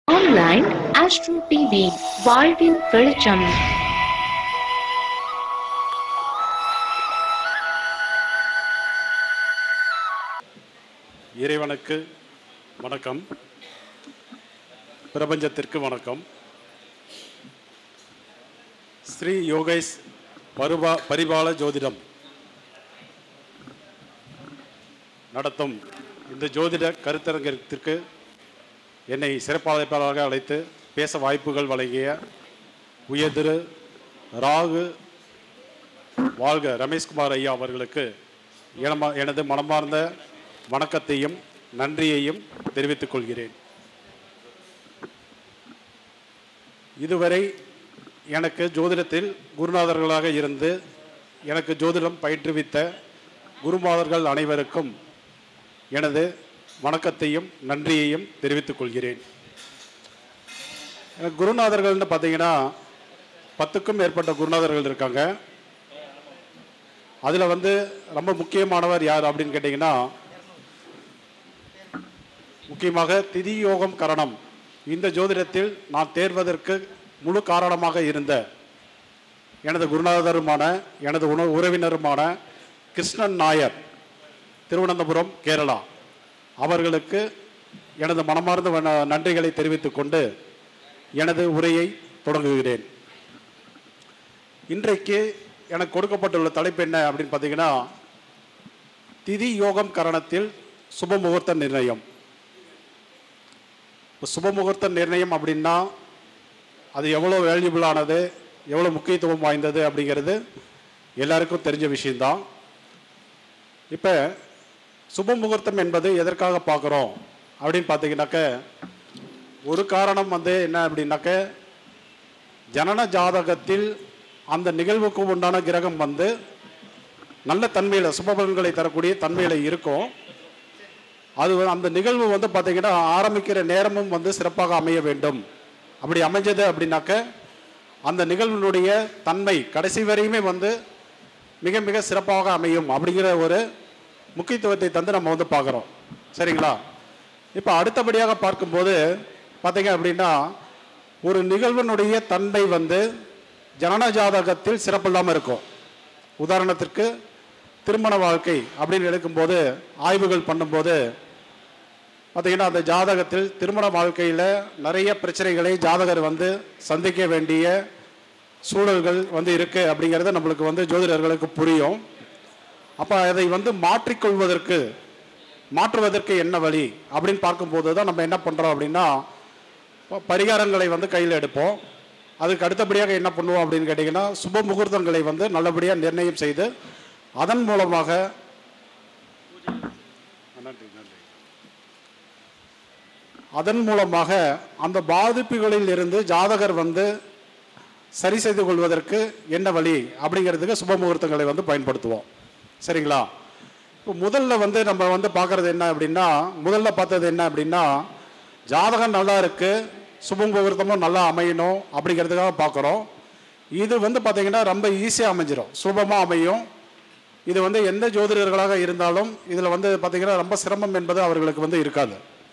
Online astro TV வாழ்வின் வெளிச்சம் இறைவனுக்கு வணக்கம் பிரபஞ்சத்திற்கு வணக்கம் ஸ்ரீ யோகேஷ் பருபா பரிபால ஜோதிடம் நடத்தும் இந்த ஜோதிட கருத்தரங்கத்திற்கு என்னை சிறப்பாளராக அழைத்து பேச வாய்ப்புகள் வழங்கிய உயர்திரு ராகு வாழ்க ரமேஷ்குமார் ஐயா அவர்களுக்கு எனமா- எனது மனமார்ந்த வணக்கத்தையும் நன்றியையும் தெரிவித்துக் கொள்கிறேன் இதுவரை எனக்கு ஜோதிடத்தில் குருநாதர்களாக இருந்து எனக்கு ஜோதிடம் பயிற்றுவித்த குருமாதர்கள் அனைவருக்கும் எனது வணக்கத்தையும் நன்றியையும் தெரிவித்துக் கொள்கிறேன் எனக்கு குருநாதர்கள்னு பார்த்தீங்கன்னா பத்துக்கும் மேற்பட்ட குருநாதர்கள் இருக்காங்க அதில் வந்து ரொம்ப முக்கியமானவர் யார் அப்படின்னு கேட்டிங்கன்னா முக்கியமாக திதி யோகம் கரணம் இந்த ஜோதிடத்தில் நான் தேர்வதற்கு முழு காரணமாக இருந்த எனது குருநாதருமான எனது உண உறவினருமான கிருஷ்ணன் நாயர் திருவனந்தபுரம் கேரளா அவர்களுக்கு எனது மனமார்ந்த வண- நன்றிகளை தெரிவித்துக் கொண்டு எனது உரையை தொடங்குகிறேன் இன்றைக்கு எனக்கு கொடுக்கப்பட்டுள்ள தலைப்பு என்ன அப்படின்னு பார்த்தீங்கன்னா திதி யோகம் கரணத்தில் சுப முகூர்த்த நிர்ணயம் இப்போ சுப முகூர்த்த நிர்ணயம் அப்படின்னா அது எவ்வளோ வேல்யூபிளானது எவ்வளோ முக்கியத்துவம் வாய்ந்தது அப்படிங்கிறது எல்லாருக்கும் தெரிஞ்ச விஷயம்தான் இப்போ சுப முகூர்த்தம் என்பது எதற்காக பார்க்குறோம் அப்படின்னு பார்த்தீங்கன்னாக்க ஒரு காரணம் வந்து என்ன அப்படின்னாக்க ஜனன ஜாதகத்தில் அந்த நிகழ்வுக்கு உண்டான கிரகம் வந்து நல்ல தன்மையில் சுபபலன்களை தரக்கூடிய தன்மையில் இருக்கும் அது வந்து- அந்த நிகழ்வு வந்து பார்த்தீங்கன்னா ஆரம்பிக்கிற நேரமும் வந்து சிறப்பாக அமைய வேண்டும் அப்படி அமைஞ்சது அப்படின்னாக்க அந்த நிகழ்வினுடைய தன்மை கடைசி வரையுமே வந்து மிக மிக சிறப்பாக அமையும் அப்படிங்கிற ஒரு முக்கியத்துவத்தை தந்து நம்ம வந்து பார்க்குறோம் சரிங்களா இப்போ அடுத்தபடியாக பார்க்கும்போது பார்த்தீங்க அப்படின்னா ஒரு நிகழ்வினுடைய தன்மை வந்து ஜனன ஜாதகத்தில் சிறப்பில்லாமல் இருக்கும் உதாரணத்திற்கு திருமண வாழ்க்கை அப்படின்னு எடுக்கும்போது ஆய்வுகள் பண்ணும்போது பார்த்தீங்கன்னா அந்த ஜாதகத்தில் திருமண வாழ்க்கையில் நிறைய பிரச்சனைகளை ஜாதகர் வந்து சந்திக்க வேண்டிய சூழல்கள் வந்து இருக்கு அப்படிங்கிறது நம்மளுக்கு வந்து ஜோதிடர்களுக்கு புரியும் அப்போ அதை வந்து மாற்றிக்கொள்வதற்கு மாற்றுவதற்கு என்ன வழி அப்படின்னு பார்க்கும்போது தான் நம்ம என்ன பண்ணுறோம் அப்படின்னா ப- பரிகாரங்களை வந்து கையில் எடுப்போம் அதுக்கு அடுத்தபடியாக என்ன பண்ணுவோம் அப்படின்னு கேட்டிங்கன்னா சுப முகூர்த்தங்களை வந்து நல்லபடியாக நிர்ணயம் செய்து அதன் மூலமாக நன்றி நன்றி அதன் மூலமாக அந்த பாதிப்புகளில் இருந்து ஜாதகர் வந்து சரி செய்து கொள்வதற்கு என்ன வழி அப்படிங்கிறதுக்கு சுப முகூர்த்தங்களை வந்து பயன்படுத்துவோம் சரிங்களா இப்போ முதல்ல வந்து நம்ம வந்து பார்க்குறது என்ன அப்படின்னா முதல்ல பார்த்தது என்ன அப்படின்னா ஜாதகம் நல்லா இருக்கு சுப முகூர்த்தமும் நல்லா அமையணும் அப்படிங்கிறதுக்காக பார்க்குறோம் இது வந்து பார்த்தீங்கன்னா ரொம்ப ஈஸியாக அமைஞ்சிரும் சுபமாக அமையும் இது வந்து எந்த ஜோதிடர்களாக இருந்தாலும் இதில் வந்து பார்த்தீங்கன்னா ரொம்ப சிரமம் என்பது அவர்களுக்கு வந்து இருக்காது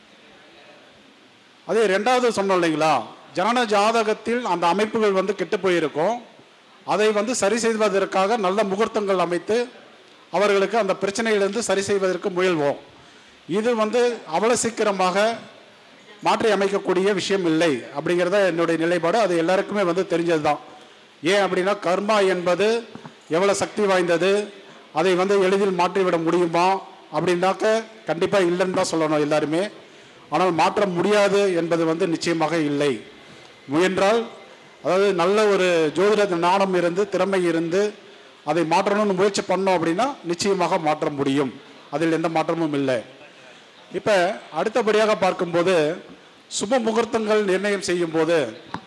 அதே ரெண்டாவது சொன்னோம் இல்லைங்களா ஜனன ஜாதகத்தில் அந்த அமைப்புகள் வந்து கெட்டு போயிருக்கும் அதை வந்து சரி செய்வதற்காக நல்ல முகூர்த்தங்கள் அமைத்து அவர்களுக்கு அந்த பிரச்சனையிலிருந்து சரி செய்வதற்கு முயல்வோம் இது வந்து அவ்வளோ சீக்கிரமாக மாற்றி அமைக்கக்கூடிய விஷயம் இல்லை அப்படிங்கிறத என்னுடைய நிலைப்பாடு அது எல்லாருக்குமே வந்து தெரிஞ்சது தான் ஏன் அப்படின்னா கர்மா என்பது எவ்வளோ சக்தி வாய்ந்தது அதை வந்து எளிதில் மாற்றிவிட முடியுமா அப்படின்னாக்க கண்டிப்பாக இல்லைன்னு தான் சொல்லணும் எல்லாருமே ஆனால் மாற்ற முடியாது என்பது வந்து நிச்சயமாக இல்லை முயன்றால் அதாவது நல்ல ஒரு ஜோதிட ஞானம் இருந்து திறமை இருந்து அதை மாற்றணும்னு முயற்சி பண்ணோம் அப்படின்னா நிச்சயமாக மாற்ற முடியும் அதில் எந்த மாற்றமும் இல்லை இப்போ அடுத்தபடியாக பார்க்கும்போது சுப முகூர்த்தங்கள் நிர்ணயம் செய்யும் போது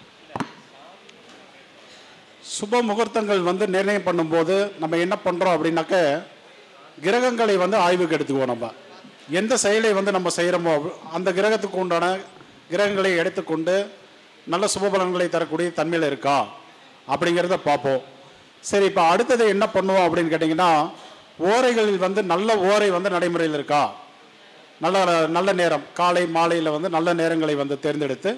சுப முகூர்த்தங்கள் வந்து நிர்ணயம் பண்ணும்போது நம்ம என்ன பண்ணுறோம் அப்படின்னாக்க கிரகங்களை வந்து ஆய்வுக்கு எடுத்துக்குவோம் நம்ம எந்த செயலை வந்து நம்ம செய்கிறோமோ அந்த கிரகத்துக்கு உண்டான கிரகங்களை எடுத்துக்கொண்டு நல்ல சுபபலன்களை தரக்கூடிய தன்மையில் இருக்கா அப்படிங்கிறத பார்ப்போம் சரி இப்போ அடுத்தது என்ன பண்ணுவோம் அப்படின்னு கேட்டிங்கன்னா ஓரைகளில் வந்து நல்ல ஓரை வந்து நடைமுறையில் இருக்கா நல்ல நல்ல நேரம் காலை மாலையில் வந்து நல்ல நேரங்களை வந்து தேர்ந்தெடுத்து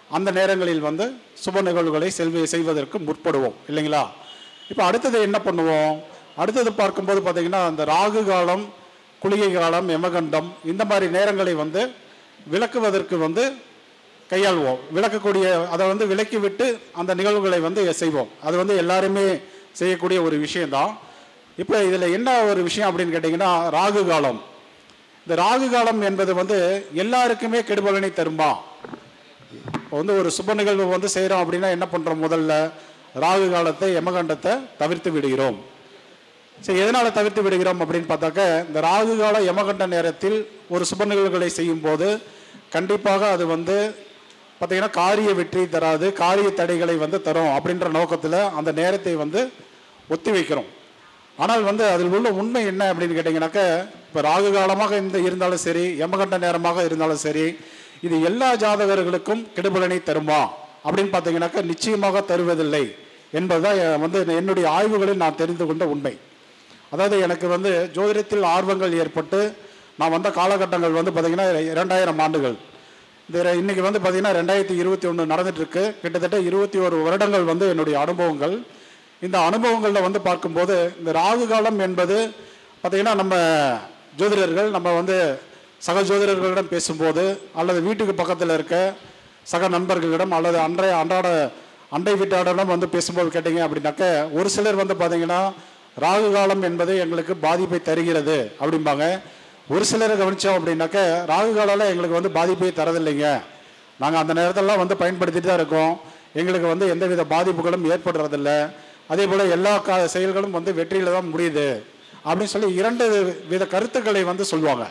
அந்த நேரங்களில் வந்து சுப நிகழ்வுகளை செல்வ செய்வதற்கு முற்படுவோம் இல்லைங்களா இப்போ அடுத்தது என்ன பண்ணுவோம் அடுத்தது பார்க்கும்போது பார்த்தீங்கன்னா அந்த ராகு காலம் குளிகை காலம் யமகண்டம் இந்த மாதிரி நேரங்களை வந்து விளக்குவதற்கு வந்து கையாள்வோம் விளக்கக்கூடிய அதை வந்து விலக்கி விட்டு அந்த நிகழ்வுகளை வந்து செய்வோம் அது வந்து எல்லாருமே செய்யக்கூடிய ஒரு விஷயம்தான் இப்போ இதில் என்ன ஒரு விஷயம் அப்படின்னு கேட்டிங்கன்னா ராகு காலம் இந்த ராகு காலம் என்பது வந்து எல்லாருக்குமே கெடுபலனை தருமா இப்போ வந்து ஒரு சுப நிகழ்வு வந்து செய்கிறோம் அப்படின்னா என்ன பண்ணுறோம் முதல்ல ராகு காலத்தை யமகண்டத்தை தவிர்த்து விடுகிறோம் சரி எதனால் தவிர்த்து விடுகிறோம் அப்படின்னு பார்த்தாக்க இந்த ராகு கால யமகண்ட நேரத்தில் ஒரு சுப நிகழ்வுகளை செய்யும் போது கண்டிப்பாக அது வந்து பார்த்தீங்கன்னா காரிய வெற்றி தராது காரிய தடைகளை வந்து தரும் அப்படின்ற நோக்கத்தில் அந்த நேரத்தை வந்து ஒத்தி வைக்கிறோம் ஆனால் வந்து அதில் உள்ள உண்மை என்ன அப்படின்னு கேட்டிங்கனாக்க இப்போ ராகு காலமாக இந்த இருந்தாலும் சரி யமகண்ட நேரமாக இருந்தாலும் சரி இது எல்லா ஜாதகர்களுக்கும் கெடுபலனை தருமா அப்படின்னு பார்த்தீங்கன்னாக்க நிச்சயமாக தருவதில்லை என்பதுதான் எ- வந்து என்னுடைய ஆய்வுகளில் நான் தெரிந்து கொண்ட உண்மை அதாவது எனக்கு வந்து ஜோதிடத்தில் ஆர்வங்கள் ஏற்பட்டு நான் வந்த காலகட்டங்கள் வந்து பார்த்தீங்கன்னா இரண்டாயிரம் ஆண்டுகள் இந்த ரெ- இன்னைக்கு வந்து பார்த்தீங்கன்னா ரெண்டாயிரத்தி இருபத்தி ஒன்று நடந்துட்டு இருக்கு கிட்டத்தட்ட இருபத்தி ஒரு வருடங்கள் வந்து என்னுடைய அனுபவங்கள் இந்த அனுபவங்களில் வந்து பார்க்கும்போது இந்த ராகு காலம் என்பது பார்த்தீங்கன்னா நம்ம ஜோதிடர்கள் நம்ம வந்து சக ஜோதிடர்களிடம் பேசும்போது அல்லது வீட்டுக்கு பக்கத்தில் இருக்க சக நண்பர்களிடம் அல்லது அன்றைய அன்றாட அண்டை வீட்டாரிடம் வந்து பேசும்போது கேட்டீங்க அப்படின்னாக்க ஒரு சிலர் வந்து பார்த்தீங்கன்னா ராகு காலம் என்பது எங்களுக்கு பாதிப்பை தருகிறது அப்படிம்பாங்க ஒரு சிலரை கவனித்தோம் அப்படின்னாக்க ராகு காலம் எங்களுக்கு வந்து பாதிப்பை தரதில்லைங்க நாங்கள் அந்த நேரத்திலலாம் வந்து பயன்படுத்திட்டு தான் இருக்கோம் எங்களுக்கு வந்து எந்தவித பாதிப்புகளும் ஏற்படுறதில்ல அதே போல் எல்லா கா செயல்களும் வந்து வெற்றியில் தான் முடியுது அப்படின்னு சொல்லி இரண்டு வித கருத்துக்களை வந்து சொல்லுவாங்க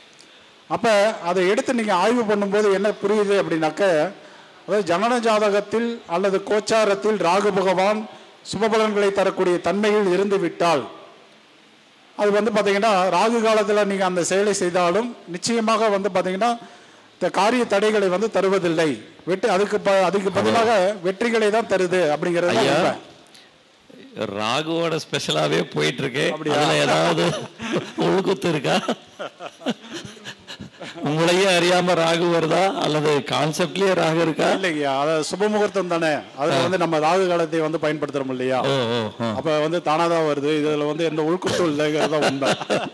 அப்போ அதை எடுத்து நீங்கள் ஆய்வு பண்ணும்போது என்ன புரியுது அப்படின்னாக்க அதாவது ஜனன ஜாதகத்தில் அல்லது கோச்சாரத்தில் ராகு பகவான் சுபபலன்களை தரக்கூடிய தன்மையில் இருந்து விட்டால் அது வந்து பார்த்தீங்கன்னா ராகு காலத்தில் நீங்கள் அந்த செயலை செய்தாலும் நிச்சயமாக வந்து பார்த்தீங்கன்னா இந்த காரிய தடைகளை வந்து தருவதில்லை வெற்றி அதுக்கு ப அதுக்கு பதிலாக வெற்றிகளை தான் தருது அப்படிங்கிறது தான் ஐயா உண்மை. ராகுவோட ஸ்பெஷலாவே போயிட்டு இருக்கு அப்படியா? அதுல ஏதாவது உள்குத்து இருக்கா உங்களையே அறியாம ராகு வருதா அல்லது கான்செப்ட்லயே ராகு இருக்கா இல்லைங்கய்யா அதாவது சுபமுகூர்த்தம் தானே அதில் வந்து நம்ம ராகு காலத்தை வந்து பயன்படுத்துறோம் இல்லையா ஓ ஓ ஓ. அப்ப வந்து தானா தான் வருது இதுல வந்து எந்த உள்குத்தும் இல்லைங்கிறது தான் உண்மை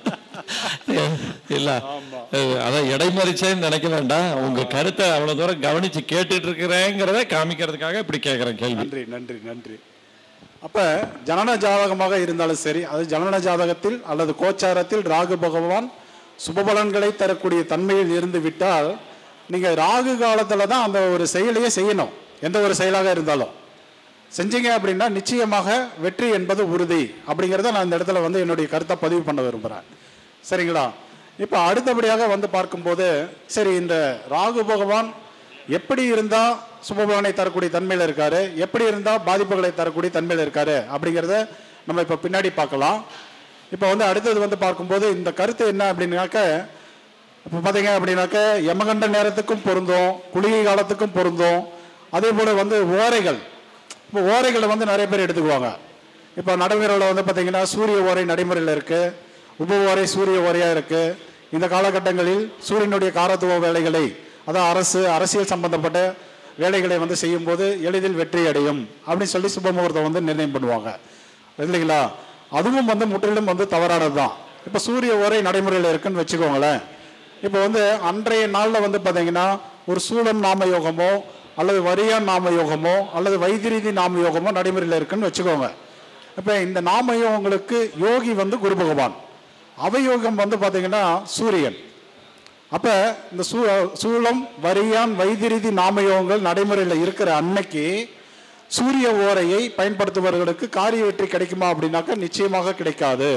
இல்ல அஹ், அதான் இடைமறிச்சேன்னு நினைக்க வேண்டாம் உங்க கருத்தை அவ்வளவு தூரம் கவனிச்சு கேட்டுட்டு இருக்கிறேங்கிறத காமிக்கிறதுக்காக இப்படி கேக்குறேன் கேள்வி நன்றி நன்றி நன்றி அப்ப ஜனன ஜாதகமாக இருந்தாலும் சரி அது ஜனன ஜாதகத்தில் அல்லது கோச்சாரத்தில் ராகு பகவான் சுபபலன்களை தரக்கூடிய தன்மையில் இருந்து விட்டால் நீங்க ராகு காலத்துல தான் அந்த ஒரு செயலையே செய்யணும் எந்த ஒரு செயலாக இருந்தாலும் செஞ்சீங்க அப்படின்னா நிச்சயமாக வெற்றி என்பது உறுதி அப்படிங்கிறத நான் இந்த இடத்துல வந்து என்னுடைய கருத்தை பதிவு பண்ண விரும்புகிறேன் சரிங்களா இப்போ அடுத்தபடியாக வந்து பார்க்கும்போது சரி இந்த ராகு பகவான் எப்படி இருந்தால் சுபபலனை தரக்கூடிய தன்மையில் இருக்காரு எப்படி இருந்தால் பாதிப்புகளை தரக்கூடிய தன்மையில் இருக்காரு அப்படிங்கிறத நம்ம இப்போ பின்னாடி பார்க்கலாம் இப்போ வந்து அடுத்தது வந்து பார்க்கும்போது இந்த கருத்து என்ன அப்படின்னாக்க இப்போ பார்த்தீங்க அப்படின்னாக்க யமகண்ட நேரத்துக்கும் பொருந்தும் குளிகை காலத்துக்கும் பொருந்தும் அதே போல் வந்து ஓரைகள் இப்போ ஓரைகளை வந்து நிறைய பேர் எடுத்துக்குவாங்க இப்போ நடைமுறையில் வந்து பார்த்தீங்கன்னா சூரிய ஓரை நடைமுறையில் இருக்குது உப ஓரை சூரிய ஓரையாக இருக்குது இந்த காலகட்டங்களில் சூரியனுடைய காரத்துவ வேலைகளை அதாவது அரசு அரசியல் சம்பந்தப்பட்ட வேலைகளை வந்து செய்யும்போது எளிதில் வெற்றி அடையும் அப்படின்னு சொல்லி சுபமுகூர்த்தம் வந்து நிர்ணயம் பண்ணுவாங்க இல்லைங்களா அதுவும் வந்து முற்றிலும் வந்து தவறானது தான் இப்போ சூரிய ஓரை நடைமுறையில் இருக்குன்னு வச்சுக்கோங்களேன் இப்போ வந்து அன்றைய நாளில் வந்து பார்த்தீங்கன்னா ஒரு சூழம் நாம யோகமோ அல்லது வரியான் நாம யோகமோ அல்லது வைத்திரிதி நாம யோகமோ நடைமுறையில் இருக்குன்னு வச்சுக்கோங்க இப்போ இந்த நாம யோகங்களுக்கு யோகி வந்து குரு பகவான் அவயோகம் வந்து பார்த்தீங்கன்னா சூரியன் அப்போ இந்த சூ சூளம் வரியான் வைத்திரிதி நாமயோகங்கள் நடைமுறையில் இருக்கிற அன்னைக்கு சூரிய ஓரையை பயன்படுத்துபவர்களுக்கு காரிய வெற்றி கிடைக்குமா அப்படின்னாக்கா நிச்சயமாக கிடைக்காது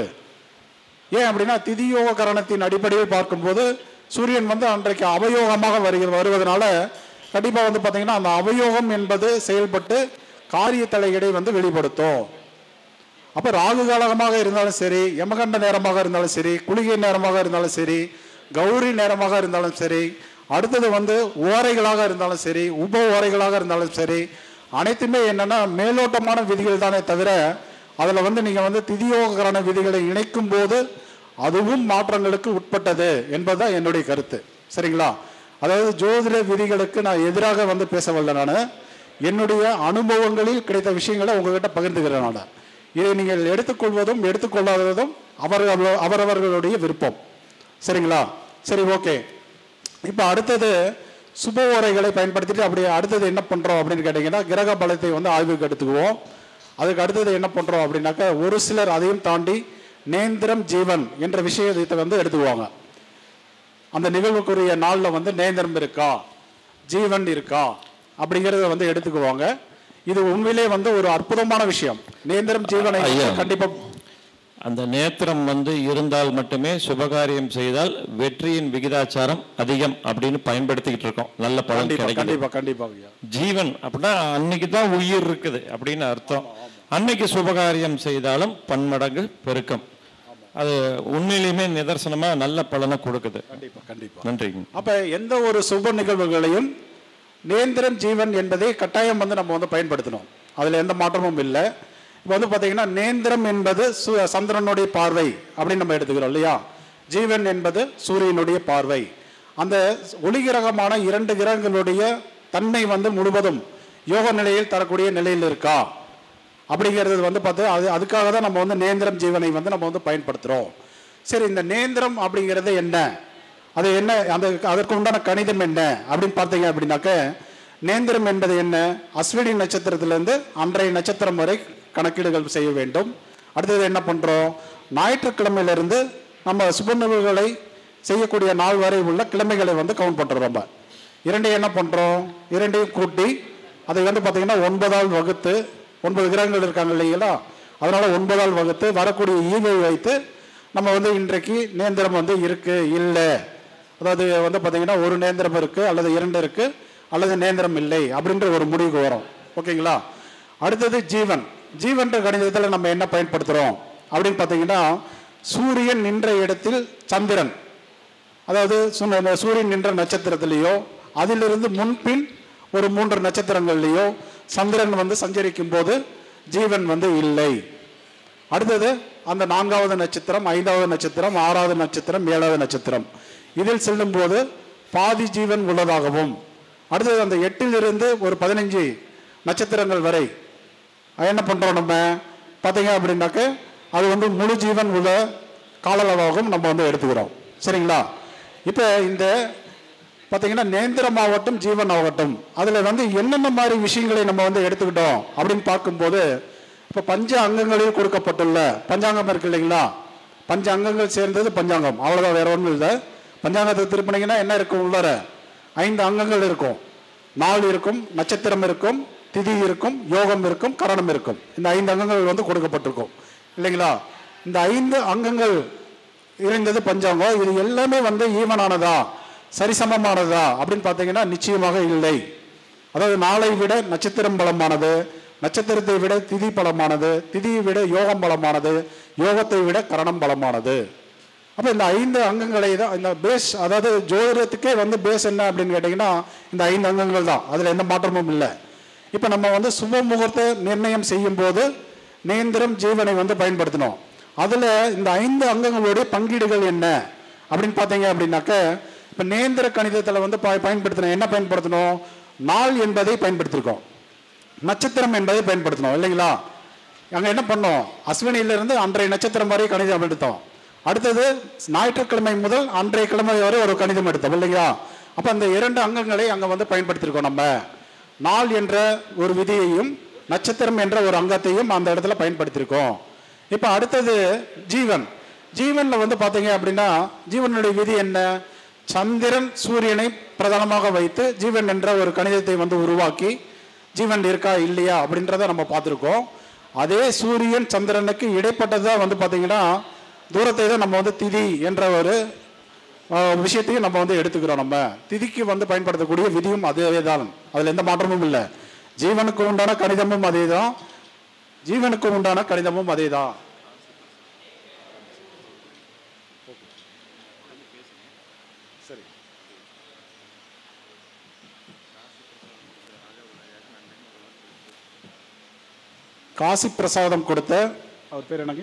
ஏன் அப்படின்னா திதியோக கரணத்தின் அடிப்படையில் பார்க்கும்போது சூரியன் வந்து அன்றைக்கு அவயோகமாக வருகிற வருவதனால கண்டிப்பாக வந்து பார்த்தீங்கன்னா அந்த அவயோகம் என்பது செயல்பட்டு காரிய தலையீடை வந்து வெளிப்படுத்தும் அப்போ ராகு காலகமாக இருந்தாலும் சரி யமகண்ட நேரமாக இருந்தாலும் சரி குளிகை நேரமாக இருந்தாலும் சரி கௌரி நேரமாக இருந்தாலும் சரி அடுத்தது வந்து ஓரைகளாக இருந்தாலும் சரி உப ஓரைகளாக இருந்தாலும் சரி அனைத்துமே என்னன்னா மேலோட்டமான விதிகள் தானே தவிர அதில் வந்து நீங்கள் வந்து திதியோகரண விதிகளை இணைக்கும் போது அதுவும் மாற்றங்களுக்கு உட்பட்டது என்பதுதான் என்னுடைய கருத்து சரிங்களா அதாவது ஜோதிட விதிகளுக்கு நான் எதிராக வந்து பேச வரல நான் என்னுடைய அனுபவங்களில் கிடைத்த விஷயங்களை உங்ககிட்ட பகிர்ந்துக்கிறேன் நான் இதை நீங்கள் எடுத்துக்கொள்வதும் எடுத்துக்கொள்ளாததும் அவர்கள் அவரவர்களுடைய விருப்பம் சரிங்களா சரி ஓகே இப்போ அடுத்தது சுப உரைகளை பயன்படுத்திட்டு அப்படியே அடுத்தது என்ன பண்ணுறோம் அப்படின்னு கேட்டிங்கன்னா கிரக பலத்தை வந்து ஆய்வுக்கு எடுத்துக்குவோம் அதுக்கு அடுத்தது என்ன பண்ணுறோம் அப்படின்னாக்கா ஒரு சிலர் அதையும் தாண்டி நேந்திரம் ஜீவன் என்ற விஷயத்தை வந்து எடுத்துக்குவாங்க அந்த நிகழ்வுக்குரிய நாளில் வந்து நேந்திரம் இருக்கா ஜீவன் இருக்கா அப்படிங்கிறத வந்து எடுத்துக்குவாங்க இது உண்மையிலே வந்து ஒரு அற்புதமான விஷயம் நேந்திரம் ஜீவனை ஐயா. கண்டிப்பாக அந்த நேத்திரம் வந்து இருந்தால் மட்டுமே சுபகாரியம் செய்தால் வெற்றியின் விகிதாச்சாரம் அதிகம் அப்படின்னு பயன்படுத்திக்கிட்டு இருக்கோம் நல்ல பலன் கண்டிப்பா கிடைக்குது கண்டிப்பா கண்டிப்பாக ஐயா ஜீவன் அப்படின்னா அன்னைக்கு தான் உயிர் இருக்குது அப்படின்னு அர்த்தம் அன்னைக்கு சுபகாரியம் செய்தாலும் பன்மடங்கு பெருக்கம் அது உண்மையிலுமே நிதர்சனமா நல்ல பலனை கொடுக்குது கண்டிப்பா கண்டிப்பா நன்றிங்க அப்ப எந்த ஒரு சுப நிகழ்வுகளையும் நேந்திரம் ஜீவன் என்பதை கட்டாயம் வந்து நம்ம வந்து பயன்படுத்தணும் அதுல எந்த மாற்றமும் இல்லை இப்போ வந்து பார்த்தீங்கன்னா நேந்திரம் என்பது சு- சந்திரனுடைய பார்வை அப்படின்னு நம்ம எடுத்துக்கிறோம் இல்லையா ஜீவன் என்பது சூரியனுடைய பார்வை அந்த ஒளி கிரகமான இரண்டு கிரகங்களுடைய தன்மை வந்து முழுவதும் யோக நிலையில் தரக்கூடிய நிலையில் இருக்கா அப்படிங்கிறது வந்து பார்த்து அது அதுக்காக தான் நம்ம வந்து நேந்திரம் ஜீவனை வந்து நம்ம வந்து பயன்படுத்துகிறோம் சரி இந்த நேந்திரம் அப்படிங்கிறது என்ன அது என்ன அந்த அதற்கு உண்டான கணிதம் என்ன அப்படின்னு பார்த்தீங்க அப்படின்னாக்க நேந்திரம் என்பது என்ன அஸ்வினி நட்சத்திரத்திலிருந்து அன்றைய நட்சத்திரம் வரை கணக்கீடுகள் செய்ய வேண்டும் அடுத்தது என்ன பண்ணுறோம் ஞாயிற்றுக்கிழமையிலிருந்து நம்ம சுபநிகழ்வுகளை செய்யக்கூடிய நாள் வரை உள்ள கிழமைகளை வந்து கவுண்ட் பண்ணுறோம் நம்ம இரண்டையும் என்ன பண்ணுறோம் இரண்டையும் கூட்டி அதை வந்து பார்த்தீங்கன்னா ஒன்பதால் வகுத்து ஒன்பது கிரகங்கள் இருக்காங்க இல்லைங்களா அதனால ஒன்பதால் வகுத்து வரக்கூடிய ஈவை வைத்து நம்ம வந்து இன்றைக்கு நேந்திரம் வந்து இருக்கு இல்லை அதாவது வந்து பார்த்தீங்கன்னா ஒரு நேந்திரம் இருக்கு அல்லது இரண்டு இருக்கு அல்லது நேந்திரம் இல்லை அப்படின்ற ஒரு முடிவுக்கு வரும் ஓகேங்களா அடுத்தது ஜீவன் ஜீவன்ற கணிதத்தில் நம்ம என்ன பயன்படுத்துகிறோம் அப்படின்னு பார்த்தீங்கன்னா சூரியன் நின்ற இடத்தில் சந்திரன் அதாவது சுன- இந்த சூரியன் நின்ற நட்சத்திரத்திலேயோ அதிலிருந்து முன்பின் ஒரு மூன்று நட்சத்திரங்கள்லேயோ சந்திரன் வந்து சஞ்சரிக்கும் போது ஜீவன் வந்து இல்லை அடுத்தது அந்த நான்காவது நட்சத்திரம் ஐந்தாவது நட்சத்திரம் ஆறாவது நட்சத்திரம் ஏழாவது நட்சத்திரம் இதில் செல்லும்போது பாதி ஜீவன் உள்ளதாகவும் அடுத்தது அந்த எட்டிலிருந்து ஒரு பதினஞ்சு நட்சத்திரங்கள் வரை அது என்ன பண்ணுறோம் நம்ம பார்த்தீங்க அப்படின்னாக்க அது வந்து முழு ஜீவன் உள்ள கால அளவாகவும் நம்ம வந்து எடுத்துக்கிறோம் சரிங்களா இப்போ இந்த பார்த்தீங்கன்னா நேந்திரம் ஆகட்டும் ஜீவன் ஆகட்டும் அதில் வந்து என்னென்ன மாதிரி விஷயங்களை நம்ம வந்து எடுத்துக்கிட்டோம் அப்படின்னு பார்க்கும்போது இப்போ பஞ்ச அங்கங்களில் கொடுக்கப்பட்டுள்ள பஞ்சாங்கம் இருக்கு இல்லைங்களா பஞ்ச அங்கங்கள் சேர்ந்தது பஞ்சாங்கம் அவ்வளோதான் வேற ஒன்றும் இல்லை பஞ்சாங்கத்தை திருப்பினீங்கன்னா என்ன இருக்கும் உள்ளார ஐந்து அங்கங்கள் இருக்கும் நாள் இருக்கும் நட்சத்திரம் இருக்கும் திதி இருக்கும் யோகம் இருக்கும் கரணம் இருக்கும் இந்த ஐந்து அங்கங்கள் வந்து கொடுக்கப்பட்டிருக்கும் இல்லைங்களா இந்த ஐந்து அங்கங்கள் இருந்தது பஞ்சாங்கம் இது எல்லாமே வந்து ஈவனானதா சரிசமமானதா அப்படின்னு பார்த்தீங்கன்னா நிச்சயமாக இல்லை அதாவது நாளை விட நட்சத்திரம் பலமானது நட்சத்திரத்தை விட திதி பலமானது திதியை விட யோகம் பலமானது யோகத்தை விட கரணம் பலமானது அப்போ இந்த ஐந்து அங்கங்களை தான் இந்த பேஸ் அதாவது ஜோதிடத்துக்கே வந்து பேஸ் என்ன அப்படின்னு கேட்டிங்கன்னா இந்த ஐந்து அங்கங்கள் தான் அதில் எந்த மாற்றமும் இல்லை இப்போ நம்ம வந்து சுப முகூர்த்த நிர்ணயம் செய்யும் போது நேந்திரம் ஜீவனை வந்து பயன்படுத்தணும் அதில் இந்த ஐந்து அங்கங்களுடைய பங்கீடுகள் என்ன அப்படின்னு பார்த்தீங்க அப்படின்னாக்க இப்போ நேந்திர கணிதத்தில் வந்து ப பயன்படுத்தணும் என்ன பயன்படுத்தணும் நாள் என்பதை பயன்படுத்தியிருக்கோம் நட்சத்திரம் என்பதை பயன்படுத்தணும் இல்லைங்களா அங்க என்ன பண்ணோம் அஸ்வினியிலிருந்து அன்றைய நட்சத்திரம் வரை கணிதம் எடுத்தோம் அடுத்தது ஞாயிற்றுக்கிழமை முதல் அன்றைய கிழமை வரை ஒரு கணிதம் எடுத்தோம் இல்லைங்களா அப்ப அந்த இரண்டு அங்கங்களை அங்க வந்து பயன்படுத்தியிருக்கோம் நம்ம நாள் என்ற ஒரு விதியையும் நட்சத்திரம் என்ற ஒரு அங்கத்தையும் அந்த இடத்துல பயன்படுத்தியிருக்கோம் இப்ப அடுத்தது ஜீவன் ஜீவன்ல வந்து பாத்தீங்க அப்படின்னா ஜீவனுடைய விதி என்ன சந்திரன் சூரியனை பிரதானமாக வைத்து ஜீவன் என்ற ஒரு கணிதத்தை வந்து உருவாக்கி ஜீவன் இருக்கா இல்லையா அப்படின்றத நம்ம பார்த்துருக்கோம் அதே சூரியன் சந்திரனுக்கு இடைப்பட்டதா வந்து பார்த்தீங்கன்னா தூரத்தை தான் நம்ம வந்து திதி என்ற ஒரு அஹ், விஷயத்தையும் நம்ம வந்து எடுத்துக்கிறோம் நம்ம திதிக்கு வந்து பயன்படுத்தக்கூடிய விதியும் அதே தான் அதில் எந்த மாற்றமும் இல்லை ஜீவனுக்கு உண்டான கணிதமும் அதே தான் ஜீவனுக்கு உண்டான கணிதமும் அதே தான் சரி காசி பிரசாதம் கொடுத்த அவர் பேர் என்னங்க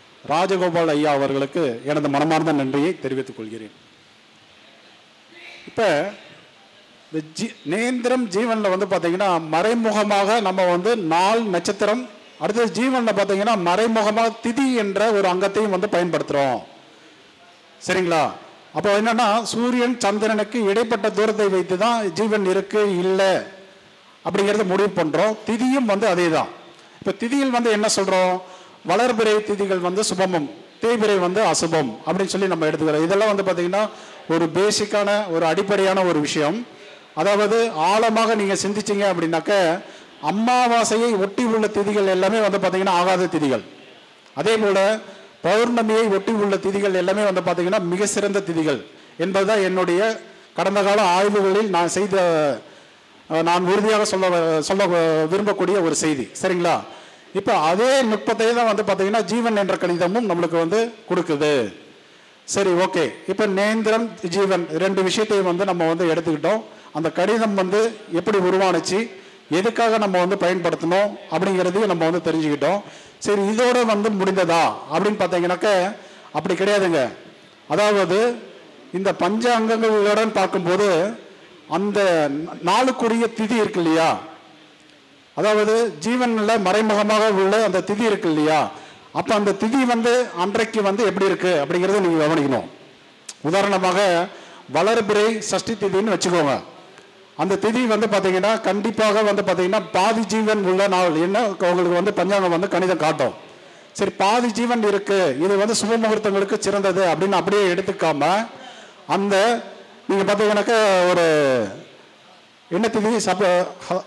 ராஜகோபால் ஐயா அவர்களுக்கு எனது மனமார்ந்த நன்றியை தெரிவித்துக் கொள்கிறேன் இப்போ இந்த ஜி நேந்திரம் ஜீவனில் வந்து பார்த்தீங்கன்னா மறைமுகமாக நம்ம வந்து நாள் நட்சத்திரம் அடுத்தது ஜீவனில் பார்த்தீங்கன்னா மறைமுகமாக திதி என்ற ஒரு அங்கத்தையும் வந்து பயன்படுத்துகிறோம் சரிங்களா அப்போ என்னன்னா சூரியன் சந்திரனுக்கு இடைப்பட்ட தூரத்தை வைத்து தான் ஜீவன் இருக்கு இல்லை அப்படிங்கிறத முடிவு பண்ணுறோம் திதியும் வந்து அதே தான் இப்போ திதியில் வந்து என்ன சொல்கிறோம் வளர்பிறை திதிகள் வந்து சுபமம் தேய்பிறை வந்து அசுபம் அப்படின்னு சொல்லி நம்ம எடுத்துக்கிறோம் இதெல்லாம் வந்து பார்த்தீங்கன்னா ஒரு பேசிக்கான ஒரு அடிப்படையான ஒரு விஷயம் அதாவது ஆழமாக நீங்கள் சிந்திச்சீங்க அப்படின்னாக்க அமாவாசையை ஒட்டி உள்ள திதிகள் எல்லாமே வந்து பார்த்தீங்கன்னா ஆகாத திதிகள் அதே போல பௌர்ணமியை ஒட்டி உள்ள திதிகள் எல்லாமே வந்து பார்த்தீங்கன்னா மிக சிறந்த திதிகள் என்பதுதான் என்னுடைய கடந்த கால ஆய்வுகளில் நான் செய்த அஹ், நான் உறுதியாக சொல்ல சொல்ல விரும்பக்கூடிய ஒரு செய்தி சரிங்களா இப்போ அதே நுட்பத்தை தான் வந்து பார்த்தீங்கன்னா ஜீவன் என்ற கணிதமும் நம்மளுக்கு வந்து கொடுக்குது சரி ஓகே இப்போ நேந்திரம் ஜீவன் ரெண்டு விஷயத்தையும் வந்து நம்ம வந்து எடுத்துக்கிட்டோம் அந்த கடிதம் வந்து எப்படி உருவானுச்சு எதுக்காக நம்ம வந்து பயன்படுத்தணும் அப்படிங்கிறதையும் நம்ம வந்து தெரிஞ்சுக்கிட்டோம் சரி இதோட வந்து முடிந்ததா அப்படின்னு பார்த்தீங்கன்னாக்க அப்படி கிடையாதுங்க அதாவது இந்த பஞ்ச அங்கங்களுடன் பார்க்கும்போது அந்த நாளுக்குரிய திதி இருக்கு இல்லையா அதாவது ஜீவன்ல மறைமுகமாக உள்ள அந்த திதி இருக்கு இல்லையா அப்ப அந்த திதி வந்து அன்றைக்கு வந்து எப்படி இருக்கு அப்படிங்கறத நீங்க கவனிக்கணும் உதாரணமாக வளர்பிறை சஷ்டி திதின்னு வச்சுக்கோங்க அந்த திதி வந்து பாத்தீங்கன்னா கண்டிப்பாக வந்து பாத்தீங்கன்னா பாதி ஜீவன் உள்ள நாள் என்ன உங்களுக்கு வந்து பஞ்சாங்கம் வந்து கணிதம் காட்டும் சரி பாதி ஜீவன் இருக்கு இது வந்து சுப முகூர்த்தங்களுக்கு சிறந்தது அப்படின்னு அப்படியே எடுத்துக்காம அந்த நீங்க பாத்தீங்கன்னாக்க ஒரு என்ன திதி சப ஹ-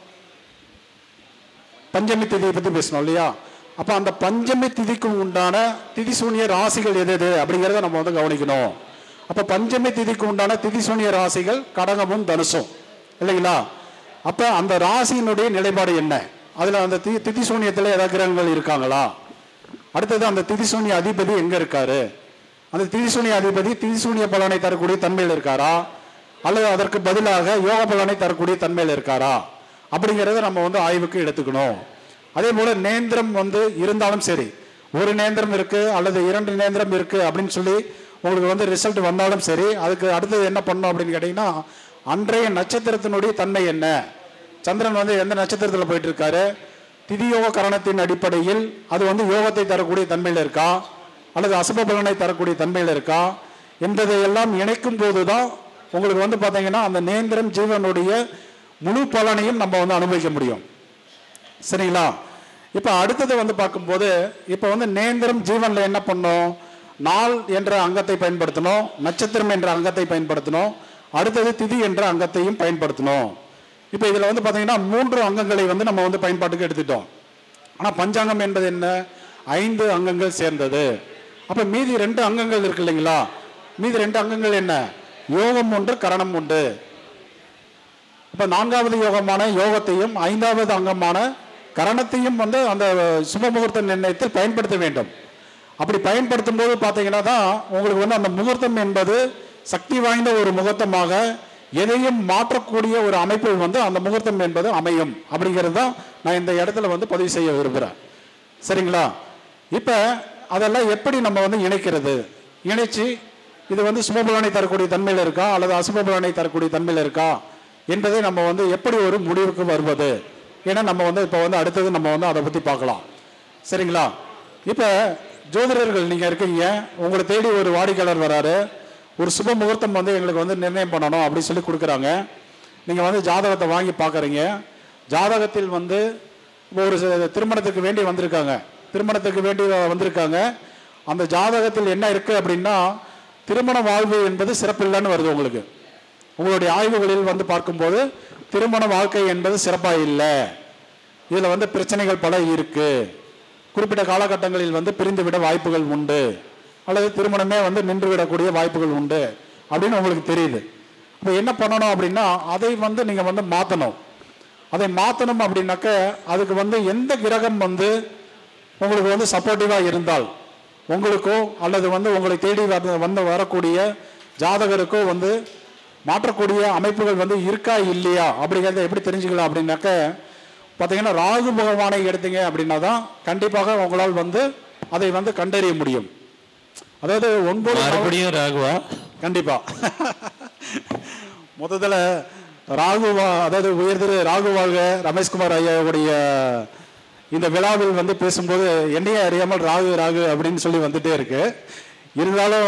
பஞ்சமி திதியை பத்தி பேசணும் இல்லையா அப்ப அந்த பஞ்சமி திதிக்கு உண்டான திதி சூனிய ராசிகள் எது எது அப்படிங்கறத நம்ம வந்து கவனிக்கணும் அப்ப பஞ்சமி திதிக்கு உண்டான திதி சூனிய ராசிகள் கடகமும் தனுசும் இல்லைங்களா அப்ப அந்த ராசியினுடைய நிலைப்பாடு என்ன அதுல அந்த தி திதி சூனியத்துல ஏதாவது கிரகங்கள் இருக்காங்களா அடுத்தது அந்த திதி சூனிய அதிபதி எங்க இருக்காரு அந்த திதி சூனிய அதிபதி திதி சூனிய பலனை தரக்கூடிய தன்மையில் இருக்காரா அல்லது அதற்கு பதிலாக யோக பலனை தரக்கூடிய தன்மையில் இருக்காரா அப்படிங்கிறத நம்ம வந்து ஆய்வுக்கு எடுத்துக்கணும் அதே போல நேந்திரம் வந்து இருந்தாலும் சரி ஒரு நேந்திரம் இருக்கு அல்லது இரண்டு நேந்திரம் இருக்கு அப்படின்னு சொல்லி உங்களுக்கு வந்து ரிசல்ட் வந்தாலும் சரி அதுக்கு அடுத்தது என்ன பண்ணணும் அப்படின்னு கேட்டீங்கன்னா அன்றைய நட்சத்திரத்தினுடைய தன்மை என்ன சந்திரன் வந்து எந்த நட்சத்திரத்தில் போயிட்டு இருக்காரு திதியோக கரணத்தின் அடிப்படையில் அது வந்து யோகத்தை தரக்கூடிய தன்மையில் இருக்கா அல்லது அசுப பலனை தரக்கூடிய தன்மையில் இருக்கா என்பதை எல்லாம் இணைக்கும் போதுதான் உங்களுக்கு வந்து பார்த்தீங்கன்னா அந்த நேந்திரம் ஜீவனுடைய முழு பலனையும் நம்ம வந்து அனுபவிக்க முடியும் சரிங்களா இப்போ அடுத்தது வந்து பார்க்கும்போது இப்போ வந்து நேந்திரம் ஜீவன்ல என்ன பண்ணோம் நாள் என்ற அங்கத்தை பயன்படுத்தணும் நட்சத்திரம் என்ற அங்கத்தை பயன்படுத்தணும் அடுத்தது திதி என்ற அங்கத்தையும் பயன்படுத்தணும் இப்போ இதில் வந்து பார்த்தீங்கன்னா மூன்று அங்கங்களை வந்து நம்ம வந்து பயன்பாட்டுக்கு எடுத்துட்டோம் ஆனால் பஞ்சாங்கம் என்பது என்ன ஐந்து அங்கங்கள் சேர்ந்தது அப்போ மீதி ரெண்டு அங்கங்கள் இருக்கு இல்லைங்களா மீதி ரெண்டு அங்கங்கள் என்ன யோகம் ஒன்று கரணம் உண்டு இப்ப நான்காவது யோகமான யோகத்தையும் ஐந்தாவது அங்கமான கரணத்தையும் வந்து அந்த சுப முகூர்த்த நிர்ணயத்தில் பயன்படுத்த வேண்டும் அப்படி பயன்படுத்தும் போது பார்த்தீங்கன்னா தான் உங்களுக்கு வந்து அந்த முகூர்த்தம் என்பது சக்தி வாய்ந்த ஒரு முகூர்த்தமாக எதையும் மாற்றக்கூடிய ஒரு அமைப்பில் வந்து அந்த முகூர்த்தம் என்பது அமையும் அப்படிங்கிறது தான் நான் இந்த இடத்துல வந்து பதிவு செய்ய விரும்புகிறேன் சரிங்களா இப்போ அதெல்லாம் எப்படி நம்ம வந்து இணைக்கிறது இணைச்சு இது வந்து சுபபலனை தரக்கூடிய தன்மையில் இருக்கா அல்லது அசுபபலனை தரக்கூடிய தன்மையில் இருக்கா என்பதை நம்ம வந்து எப்படி ஒரு முடிவுக்கு வருவது ஏன்னா நம்ம வந்து இப்போ வந்து அடுத்தது நம்ம வந்து அதை பற்றி பார்க்கலாம் சரிங்களா இப்போ ஜோதிடர்கள் நீங்கள் இருக்கீங்க உங்களை தேடி ஒரு வாடிக்கையாளர் வராரு ஒரு சுப முகூர்த்தம் வந்து எங்களுக்கு வந்து நிர்ணயம் பண்ணணும் அப்படின்னு சொல்லி கொடுக்குறாங்க நீங்கள் வந்து ஜாதகத்தை வாங்கி பார்க்குறீங்க ஜாதகத்தில் வந்து ஒரு சி- திருமணத்துக்கு வேண்டி வந்திருக்காங்க திருமணத்துக்கு வேண்டி வந்திருக்காங்க அந்த ஜாதகத்தில் என்ன இருக்கு அப்படின்னா திருமண வாழ்வு என்பது சிறப்பில்லைன்னு வருது உங்களுக்கு உங்களுடைய ஆய்வுகளில் வந்து பார்க்கும்போது திருமண வாழ்க்கை என்பது சிறப்பாக இல்லை இதில் வந்து பிரச்சனைகள் பல இருக்கு குறிப்பிட்ட காலகட்டங்களில் வந்து பிரிந்துவிட வாய்ப்புகள் உண்டு அல்லது திருமணமே வந்து நின்று விடக்கூடிய வாய்ப்புகள் உண்டு அப்படின்னு உங்களுக்கு தெரியுது அப்போ என்ன பண்ணணும் அப்படின்னா அதை வந்து நீங்கள் வந்து மாற்றணும் அதை மாற்றணும் அப்படின்னாக்க அதுக்கு வந்து எந்த கிரகம் வந்து உங்களுக்கு வந்து சப்போர்ட்டிவாக இருந்தால் உங்களுக்கோ அல்லது வந்து உங்களை தேடி வந்து வந்து வரக்கூடிய ஜாதகருக்கோ வந்து மாற்றக்கூடிய அமைப்புகள் வந்து இருக்கா இல்லையா அப்படிங்கிறத எப்படி தெரிஞ்சுக்கலாம் அப்படின்னாக்க பார்த்தீங்கன்னா ராகு பகவானை எடுத்தீங்க அப்படின்னா தான் கண்டிப்பாக உங்களால் வந்து அதை வந்து கண்டறிய முடியும் அதாவது ஒன்பது நவ- மறுபடியும் ராகுவா கண்டிப்பா மொத்தத்தில் ராகு வா- அதாவது உயர் திரு ராகு வாழ்க ரமேஷ்குமார் ஐயாவுடைய இந்த விழாவில் வந்து பேசும்போது என்னையே அறியாமல் ராகு ராகு அப்படின்னு சொல்லி வந்துட்டே இருக்கு இருந்தாலும்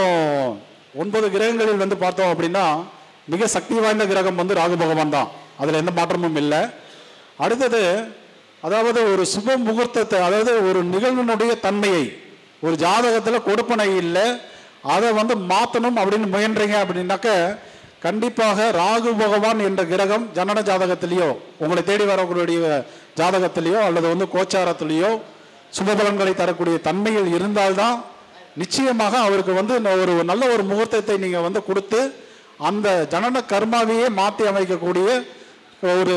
ஒன்பது கிரகங்களில் வந்து பார்த்தோம் அப்படின்னா மிக சக்தி வாய்ந்த கிரகம் வந்து ராகு பகவான் தான் அதில் எந்த மாற்றமும் இல்லை அடுத்தது அதாவது ஒரு சுப முகூர்த்தத்தை அதாவது ஒரு நிகழ்வினுடைய தன்மையை ஒரு ஜாதகத்தில் கொடுப்பனை இல்லை அதை வந்து மாற்றணும் அப்படின்னு முயன்றீங்க அப்படின்னாக்க கண்டிப்பாக ராகு பகவான் என்ற கிரகம் ஜனன ஜாதகத்திலேயோ உங்களை தேடி வரக்கூடிய ஜாதகத்திலேயோ அல்லது வந்து கோச்சாரத்திலேயோ சுபபலன்களை தரக்கூடிய தன்மையில் இருந்தால்தான் நிச்சயமாக அவருக்கு வந்து இந்த ஒரு நல்ல ஒரு முகூர்த்தத்தை நீங்கள் வந்து கொடுத்து அந்த ஜனன கர்மாவையே மாற்றி அமைக்கக்கூடிய ஒரு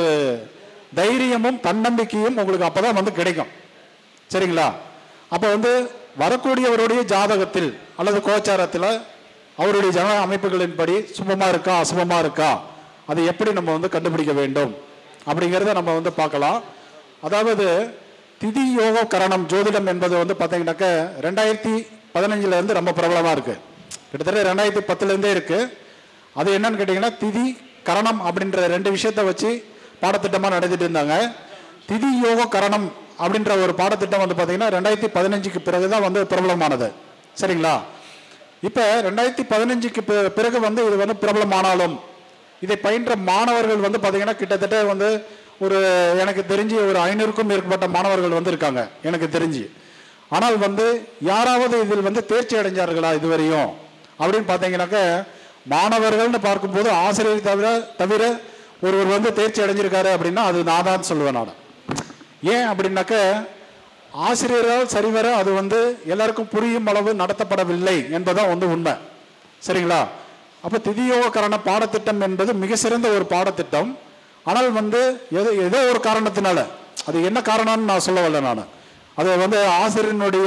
தைரியமும் தன்னம்பிக்கையும் உங்களுக்கு அப்பதான் வந்து கிடைக்கும் சரிங்களா அப்போ வந்து வரக்கூடியவருடைய ஜாதகத்தில் அல்லது கோச்சாரத்தில் அவருடைய ஜன அமைப்புகளின்படி சுபமா இருக்கா அசுபமா இருக்கா அதை எப்படி நம்ம வந்து கண்டுபிடிக்க வேண்டும் அப்படிங்கிறத நம்ம வந்து பார்க்கலாம் அதாவது திதி யோக கரணம் ஜோதிடம் என்பது வந்து பார்த்தீங்கன்னாக்க ரெண்டாயிரத்தி பதினஞ்சுல இருந்து ரொம்ப பிரபலமா இருக்கு கிட்டத்தட்ட ரெண்டாயிரத்தி பத்துல இருந்தே இருக்கு அது என்னன்னு கேட்டிங்கன்னா திதி கரணம் அப்படின்ற ரெண்டு விஷயத்தை வச்சு பாடத்திட்டமாக நடத்திட்டு இருந்தாங்க திதி யோக கரணம் அப்படின்ற ஒரு பாடத்திட்டம் வந்து பார்த்தீங்கன்னா ரெண்டாயிரத்தி பதினஞ்சுக்கு பிறகு தான் வந்து பிரபலமானது சரிங்களா இப்போ ரெண்டாயிரத்தி பதினஞ்சுக்கு பி- பிறகு வந்து இது வந்து பிரபலமானாலும் இதை பயின்ற மாணவர்கள் வந்து பார்த்தீங்கன்னா கிட்டத்தட்ட வந்து ஒரு எனக்கு தெரிஞ்சு ஒரு ஐநூறுக்கும் மேற்பட்ட மாணவர்கள் வந்து இருக்காங்க எனக்கு தெரிஞ்சு ஆனால் வந்து யாராவது இதில் வந்து தேர்ச்சி அடைஞ்சார்களா இதுவரையும் அப்படின்னு பார்த்தீங்கன்னாக்க மாணவர்கள்னு பார்க்கும்போது ஆசிரியர் தவிர தவிர ஒருவர் வந்து தேர்ச்சி அடைஞ்சிருக்காரு அப்படின்னா அது நான் தான் சொல்லுவேன் நான் ஏன் அப்படின்னாக்க ஆசிரியரால் சரிவர அது வந்து எல்லாருக்கும் புரியும் அளவு நடத்தப்படவில்லை என்பதுதான் வந்து உண்மை சரிங்களா அப்போ திதியோகரண பாடத்திட்டம் என்பது மிக சிறந்த ஒரு பாடத்திட்டம் ஆனால் வந்து ஏதோ ஏதோ ஒரு காரணத்தினால அது என்ன காரணம்னு நான் சொல்ல வரல நான் அது வந்து ஆசிரியனுடைய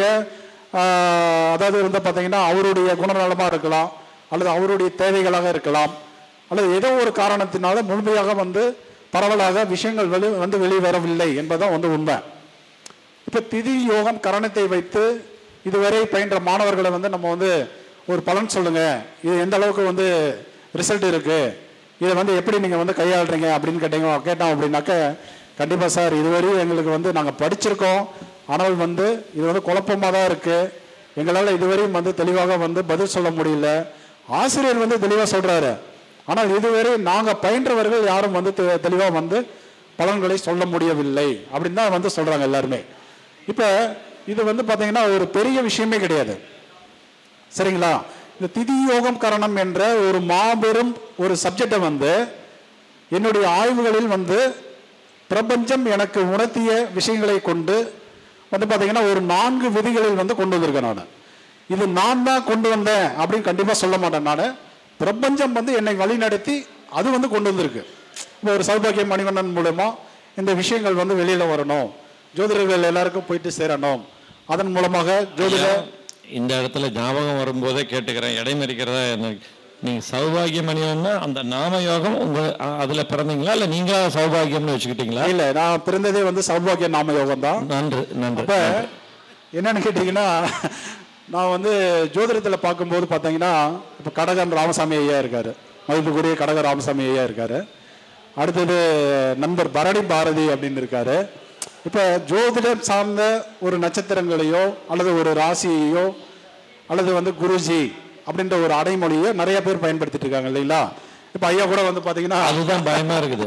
ஆஹ், அதாவது வந்து பார்த்தீங்கன்னா அவருடைய குணநலமாக இருக்கலாம் அல்லது அவருடைய தேவைகளாக இருக்கலாம் அல்லது ஏதோ ஒரு காரணத்தினால முழுமையாக வந்து பரவலாக விஷயங்கள் வெளி வந்து வெளிவரவில்லை என்பதுதான் வந்து உண்மை இப்போ திதி யோகம் கரணத்தை வைத்து இதுவரை பயின்ற மாணவர்களை வந்து நம்ம வந்து ஒரு பலன் சொல்லுங்க இது எந்த அளவுக்கு வந்து ரிசல்ட் இருக்கு இதை வந்து எப்படி நீங்க வந்து கையாளுறீங்க அப்படின்னு கேட்டீங்க கேட்டோம் அப்படின்னாக்க கண்டிப்பா சார் இதுவரையும் எங்களுக்கு வந்து நாங்க படிச்சிருக்கோம் ஆனால் வந்து இது வந்து குழப்பமா தான் இருக்கு எங்களால் இதுவரையும் வந்து தெளிவாக வந்து பதில் சொல்ல முடியல ஆசிரியர் வந்து தெளிவாக சொல்றாரு ஆனால் இதுவரை நாங்க பயின்றவர்கள் யாரும் வந்து தெ- தெளிவா வந்து பலன்களை சொல்ல முடியவில்லை அப்படின்னு தான் வந்து சொல்றாங்க எல்லாருமே இப்ப இது வந்து பாத்தீங்கன்னா ஒரு பெரிய விஷயமே கிடையாது சரிங்களா இந்த திதி யோகம் கரணம் என்ற ஒரு மாபெரும் ஒரு சப்ஜெக்டை வந்து என்னுடைய ஆய்வுகளில் வந்து பிரபஞ்சம் எனக்கு உணர்த்திய விஷயங்களை கொண்டு வந்து பாத்தீங்கன்னா ஒரு நான்கு விதிகளில் வந்து கொண்டு வந்திருக்கேன் நான் இது நான் தான் கொண்டு வந்தேன் அப்படின்னு கண்டிப்பா சொல்ல மாட்டேன் நான் பிரபஞ்சம் வந்து என்னை வழிநடத்தி அது வந்து கொண்டு வந்திருக்கு இப்போ ஒரு சௌபாகிய மணிவண்ணன் மூலமா இந்த விஷயங்கள் வந்து வெளியில வரணும் ஜோதிடர்கள் எல்லாருக்கும் போயிட்டு சேரணும் அதன் மூலமாக ஜோதிட இந்த இடத்துல ஞாபகம் வரும்போதே கேட்டுக்கிறேன் இடைமறிக்கிறதா எனக்கு நீங்க சௌபாகிய மணிவன்னா அந்த நாம யோகம் உங்க அ- அதுல பிறந்தீங்களா இல்ல நீங்களா சௌபாகியம்னு வச்சுக்கிட்டீங்களா இல்ல நான் பிறந்ததே வந்து சௌபாகிய நாம யோகம் தான் நன்று நன்று அப்ப என்னன்னு கேட்டீங்கன்னா நான் வந்து ஜோதிடத்துல பார்க்கும்போது பார்த்தீங்கன்னா இப்போ கடகன் ராமசாமி ஐயா இருக்காரு மதிப்புக்குரிய கடக ராமசாமி ஐயா இருக்காரு அடுத்தது நண்பர் பரணி பாரதி அப்படின்னு இருக்காரு இப்போ ஜோதிடம் சார்ந்த ஒரு நட்சத்திரங்களையோ அல்லது ஒரு ராசியையோ அல்லது வந்து குருஜி அப்படின்ற ஒரு அடைமொழியை நிறைய பேர் பயன்படுத்திட்டு இருக்காங்க இல்லைங்களா இப்போ ஐயா கூட வந்து பார்த்தீங்கன்னா அதுதான் பயமா இருக்குது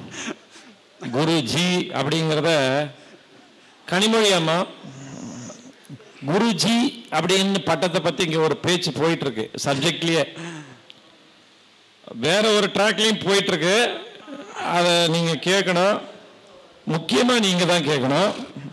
குருஜி அப்படிங்கிறத கனிமொழி அம்மா குருஜி அப்படின்னு பட்டத்தை பத்தி இங்க ஒரு பேச்சு போயிட்டு இருக்கு சப்ஜெக்ட்லயே வேற ஒரு ட்ராக்லயும் போயிட்டு இருக்கு அதை நீங்க கேட்கணும் முக்கியமா நீங்க தான் கேட்கணும்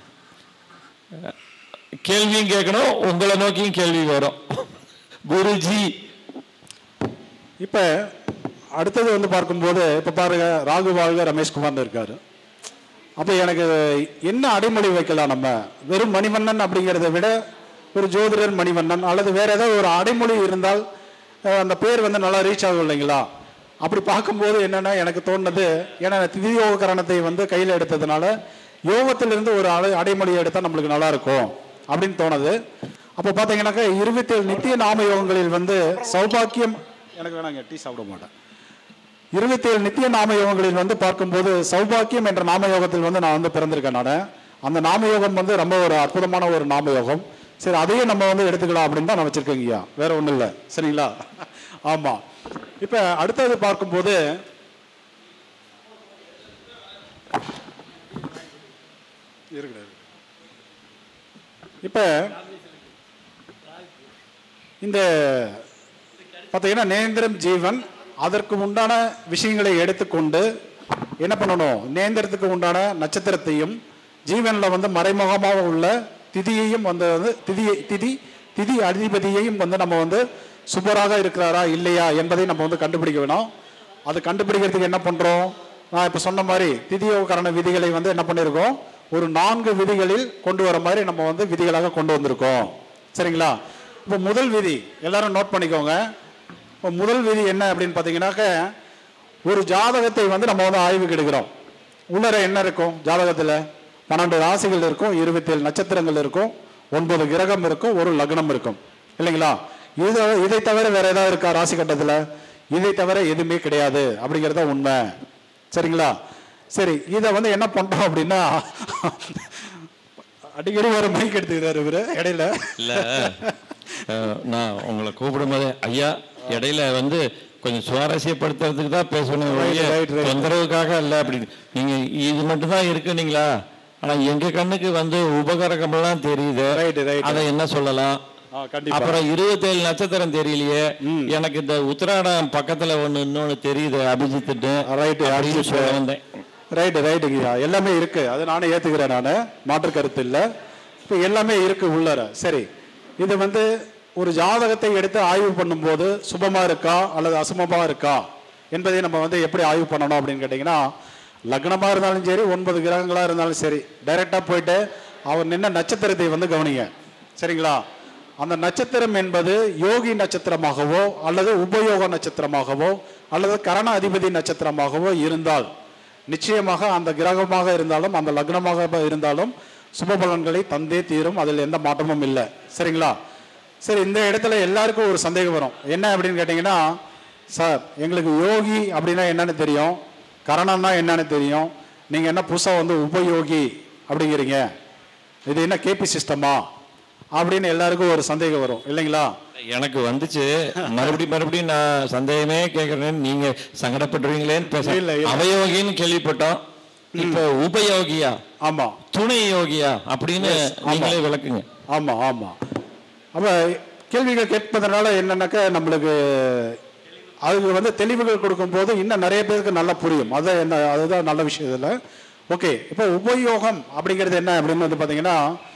கேள்வியும் கேட்கணும் உங்களை நோக்கியும் கேள்வி வரும் குருஜி இப்போ அடுத்தது வந்து பார்க்கும்போது இப்போ பாருங்க ராகு வாழ்க ரமேஷ்குமார்னு இருக்காரு அப்போ எனக்கு என்ன அடைமொழி வைக்கலாம் நம்ம வெறும் மணிவண்ணன் அப்படிங்கிறத விட ஒரு ஜோதிடர் மணிவண்ணன் அல்லது வேற ஏதாவது ஒரு அடைமொழி இருந்தால் அஹ், அந்த பேர் வந்து நல்லா ரீச் ஆகும் இல்லைங்களா அப்படி பார்க்கும்போது என்னன்னா எனக்கு தோணுது ஏன்னா திதி யோக கரணத்தை வந்து கையில் எடுத்ததுனால யோகத்திலிருந்து ஒரு அடை அடைமொழி எடுத்தால் நம்மளுக்கு நல்லா இருக்கும் அப்படின்னு தோணுது அப்போ பார்த்தீங்கன்னாக்கா இருபத்தேழு நித்திய நாம யோகங்களில் வந்து சௌபாக்கியம் எனக்கு வேணாங்க டீ சாப்பிட மாட்டேன் இருபத்தி ஏழு நித்திய நாமயோகங்களில் வந்து பார்க்கும்போது சௌபாக்கியம் என்ற நாமயோகத்தில் வந்து நான் வந்து பிறந்திருக்கேன் நான் அந்த நாமயோகம் வந்து ரொம்ப ஒரு அற்புதமான ஒரு நாமயோகம் சரி அதையே நம்ம வந்து எடுத்துக்கலாம் அப்படின்னு தான் நான் வச்சிருக்கேங்கய்யா வேற ஒன்றும் இல்லை சரிங்களா ஆமா இப்போ அடுத்தது பார்க்கும்போது இருக்கிறார் இப்போ இந்த பார்த்தீங்கன்னா நேந்திரம் ஜீவன் அதற்கு உண்டான விஷயங்களை எடுத்துக்கொண்டு என்ன பண்ணணும் நேந்திரத்துக்கு உண்டான நட்சத்திரத்தையும் ஜீவனில் வந்து மறைமுகமாக உள்ள திதியையும் வந்து வந்து திதியை திதி திதி அதிபதியையும் வந்து நம்ம வந்து சுபராக இருக்கிறாரா இல்லையா என்பதை நம்ம வந்து கண்டுபிடிக்க வேணும் அது கண்டுபிடிக்கிறதுக்கு என்ன பண்ணுறோம் நான் இப்போ சொன்ன மாதிரி திதியோகரண விதிகளை வந்து என்ன பண்ணியிருக்கோம் ஒரு நான்கு விதிகளில் கொண்டு வர மாதிரி நம்ம வந்து விதிகளாக கொண்டு வந்திருக்கோம் சரிங்களா இப்போ முதல் விதி எல்லாரும் நோட் பண்ணிக்கோங்க இப்போ முதல் விதி என்ன அப்படின்னு பார்த்தீங்கன்னாக்க ஒரு ஜாதகத்தை வந்து நம்ம வந்து ஆய்வுக்கு எடுக்கிறோம் உள்ளர என்ன இருக்கும் ஜாதகத்தில் பன்னெண்டு ராசிகள் இருக்கும் இருபத்தேழு நட்சத்திரங்கள் இருக்கும் ஒன்பது கிரகம் இருக்கும் ஒரு லக்னம் இருக்கும் இல்லைங்களா இது இதை தவிர வேற ஏதாவது இருக்கா ராசி கட்டத்தில் இதை தவிர எதுவுமே கிடையாது அப்படிங்கிறது தான் உண்மை சரிங்களா சரி இதை வந்து என்ன பண்றோம் அப்படின்னா அடிக்கடி ஒரு மைக் எடுத்துக்கிறாரு இவரு இடையில இல்ல அஹ், நான் உங்களை கூப்பிடும் போதே ஐயா இடையில வந்து கொஞ்சம் சுவாரஸ்யப்படுத்துறதுக்கு தான் பேசணும் ஒழிய Right, right, right. தொந்தரவுக்காக அல்ல அப்படின்னு நீங்க இது மட்டும் தான் இருக்குனீங்களா ஆனா எங்க கண்ணுக்கு வந்து உபகரகமெல்லாம் தெரியுது Right, right. அதை என்ன சொல்லலாம் ஆ, கண்டிப்பா அப்புறம் இருபத்தேழு நட்சத்திரம் தெரியலையே எனக்கு இந்த உத்திராடம் பக்கத்துல ஒண்ணு இன்னொன்னு தெரியுது அபிஜித்துட்டு Right, அப்படின்னு அபிஜித். சொல்ல வந்தேன் ரைட்டு ரைட்டுங்கய்யா எல்லாமே இருக்கு அது நானே ஏத்துக்கிறேன் நான் மாற்று கருத்து இல்லை இப்போ எல்லாமே இருக்கு உள்ளர சரி இது வந்து ஒரு ஜாதகத்தை எடுத்து ஆய்வு பண்ணும்போது சுபமா இருக்கா அல்லது அசுபமா இருக்கா என்பதை நம்ம வந்து எப்படி ஆய்வு பண்ணணும் அப்படின்னு கேட்டிங்கன்னா லக்னமா இருந்தாலும் சரி ஒன்பது கிரகங்களா இருந்தாலும் சரி டைரக்டா போயிட்டு அவர் நின்ன நட்சத்திரத்தை வந்து கவனிங்க சரிங்களா அந்த நட்சத்திரம் என்பது யோகி நட்சத்திரமாகவோ அல்லது உபயோக நட்சத்திரமாகவோ அல்லது கரண அதிபதி நட்சத்திரமாகவோ இருந்தால் நிச்சயமாக அந்த கிரகமாக இருந்தாலும் அந்த லக்னமாக இருந்தாலும் சுப பலன்களை தந்தே தீரும் அதில் எந்த மாற்றமும் இல்லை சரிங்களா சரி இந்த இடத்துல எல்லாருக்கும் ஒரு சந்தேகம் வரும் என்ன அப்படின்னு கேட்டிங்கன்னா சார் எங்களுக்கு யோகி அப்படின்னா என்னன்னு தெரியும் கரணம்னா என்னன்னு தெரியும் நீங்கள் என்ன புதுசாக வந்து உபயோகி அப்படிங்கிறீங்க இது என்ன கேபி சிஸ்டமா அப்படின்னு எல்லாருக்கும் ஒரு சந்தேகம் வரும் இல்லைங்களா எனக்கு வந்துச்சு மறுபடியும் மறுபடியும் நான் சந்தேகமே கேட்கறேன் நீங்க சங்கடப்படுறீங்களேன்னு பேச இல்ல, இல்ல. அவயோகின்னு கேள்விப்பட்டோம் இப்ப உபயோகியா ஆமாம் துணை யோகியா அப்படின்னு நீங்களே விளக்குங்க ஆமாம் ஆமாம் அப்போ கேள்விகள் கேட்பதனால என்னன்னாக்கா நம்மளுக்கு அதுக்கு வந்து தெளிவுகள் கொடுக்கும்போது இன்னும் நிறைய பேருக்கு நல்லா புரியும் அது என்ன அதுதான் நல்ல விஷயம் இதில் ஓகே இப்போ உபயோகம் அப்படிங்கிறது என்ன அப்படின்னு வந்து பார்த்தீங்கன்னா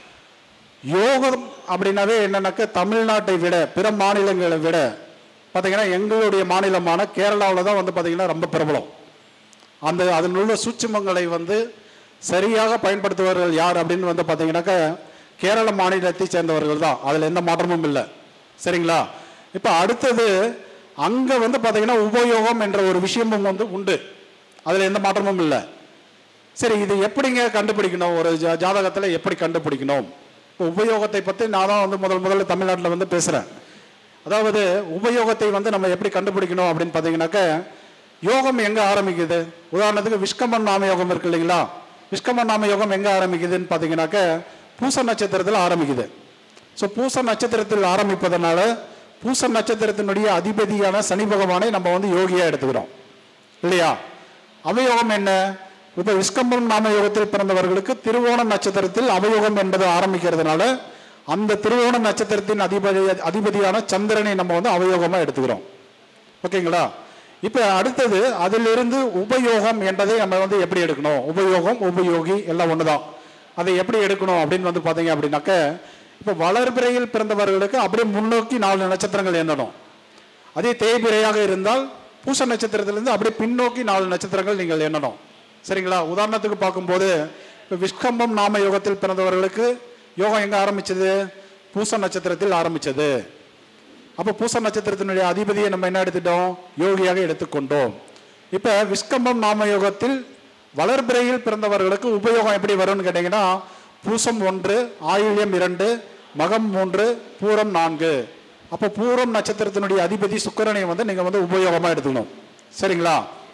யோகம் அப்படின்னாவே என்னன்னாக்கா தமிழ்நாட்டை விட பிற மாநிலங்களை விட பார்த்தீங்கன்னா எங்களுடைய மாநிலமான கேரளாவில் தான் வந்து பார்த்தீங்கன்னா ரொம்ப பிரபலம் அந்த அதில் உள்ள சூட்சுமங்களை வந்து சரியாக பயன்படுத்துபவர்கள் யார் அப்படின்னு வந்து பார்த்தீங்கன்னாக்கா கேரள மாநிலத்தை சேர்ந்தவர்கள் தான் அதில் எந்த மாற்றமும் இல்லை சரிங்களா இப்போ அடுத்தது அங்கே வந்து பார்த்தீங்கன்னா உபயோகம் என்ற ஒரு விஷயமும் வந்து உண்டு அதில் எந்த மாற்றமும் இல்லை சரி இது எப்படிங்க கண்டுபிடிக்கணும் ஒரு ஜா ஜாதகத்தில் எப்படி கண்டுபிடிக்கணும் இப்போ உபயோகத்தை பற்றி நான் தான் வந்து முதல் முதல்ல தமிழ்நாட்டில் வந்து பேசுகிறேன் அதாவது உபயோகத்தை வந்து நம்ம எப்படி கண்டுபிடிக்கணும் அப்படின்னு பார்த்தீங்கன்னாக்க யோகம் எங்கே ஆரம்பிக்குது உதாரணத்துக்கு விஷ்கமன் நாம யோகம் இருக்கு இல்லைங்களா விஷ்கமன் நாம யோகம் எங்கே ஆரம்பிக்குதுன்னு பார்த்தீங்கன்னாக்க பூச நட்சத்திரத்தில் ஆரம்பிக்குது ஸோ பூச நட்சத்திரத்தில் ஆரம்பிப்பதனால பூச நட்சத்திரத்தினுடைய அதிபதியான சனி பகவானை நம்ம வந்து யோகியாக எடுத்துக்கிறோம் இல்லையா அவயோகம் என்ன இப்ப விஸ்கம்பம் நாம யோகத்தில் பிறந்தவர்களுக்கு திருவோணம் நட்சத்திரத்தில் அவயோகம் என்பது ஆரம்பிக்கிறதுனால அந்த திருவோண நட்சத்திரத்தின் அதிபதி அதிபதியான சந்திரனை நம்ம வந்து அவயோகமா எடுத்துக்கிறோம் ஓகேங்களா இப்ப அடுத்தது அதிலிருந்து உபயோகம் என்பதை நம்ம வந்து எப்படி எடுக்கணும் உபயோகம் உபயோகி எல்லாம் ஒண்ணுதான் அதை எப்படி எடுக்கணும் அப்படின்னு வந்து பாத்தீங்க அப்படின்னாக்க இப்ப வளர்பிறையில் பிறந்தவர்களுக்கு அப்படியே முன்னோக்கி நாலு நட்சத்திரங்கள் எண்ணணும் அதே தேய்பிரையாக இருந்தால் பூச நட்சத்திரத்திலிருந்து அப்படியே பின்னோக்கி நாலு நட்சத்திரங்கள் நீங்கள் எண்ணணும் சரிங்களா உதாரணத்துக்கு பார்க்கும்போது இப்போ விஷ்கம்பம் நாம யோகத்தில் பிறந்தவர்களுக்கு யோகம் எங்க ஆரம்பிச்சது பூச நட்சத்திரத்தில் ஆரம்பிச்சது அப்போ பூச நட்சத்திரத்தினுடைய அதிபதியை நம்ம என்ன எடுத்துட்டோம் யோகியாக எடுத்துக்கொண்டோம் இப்போ விஷ்கம்பம் நாம யோகத்தில் வளர்பிறையில் பிறந்தவர்களுக்கு உபயோகம் எப்படி வரும்னு கேட்டிங்கன்னா பூசம் ஒன்று ஆயில்யம் இரண்டு மகம் மூன்று பூரம் நான்கு அப்போ பூரம் நட்சத்திரத்தினுடைய அதிபதி சுக்கிரனை வந்து நீங்கள் வந்து உபயோகமாக எடுத்துக்கணும் சரிங்களா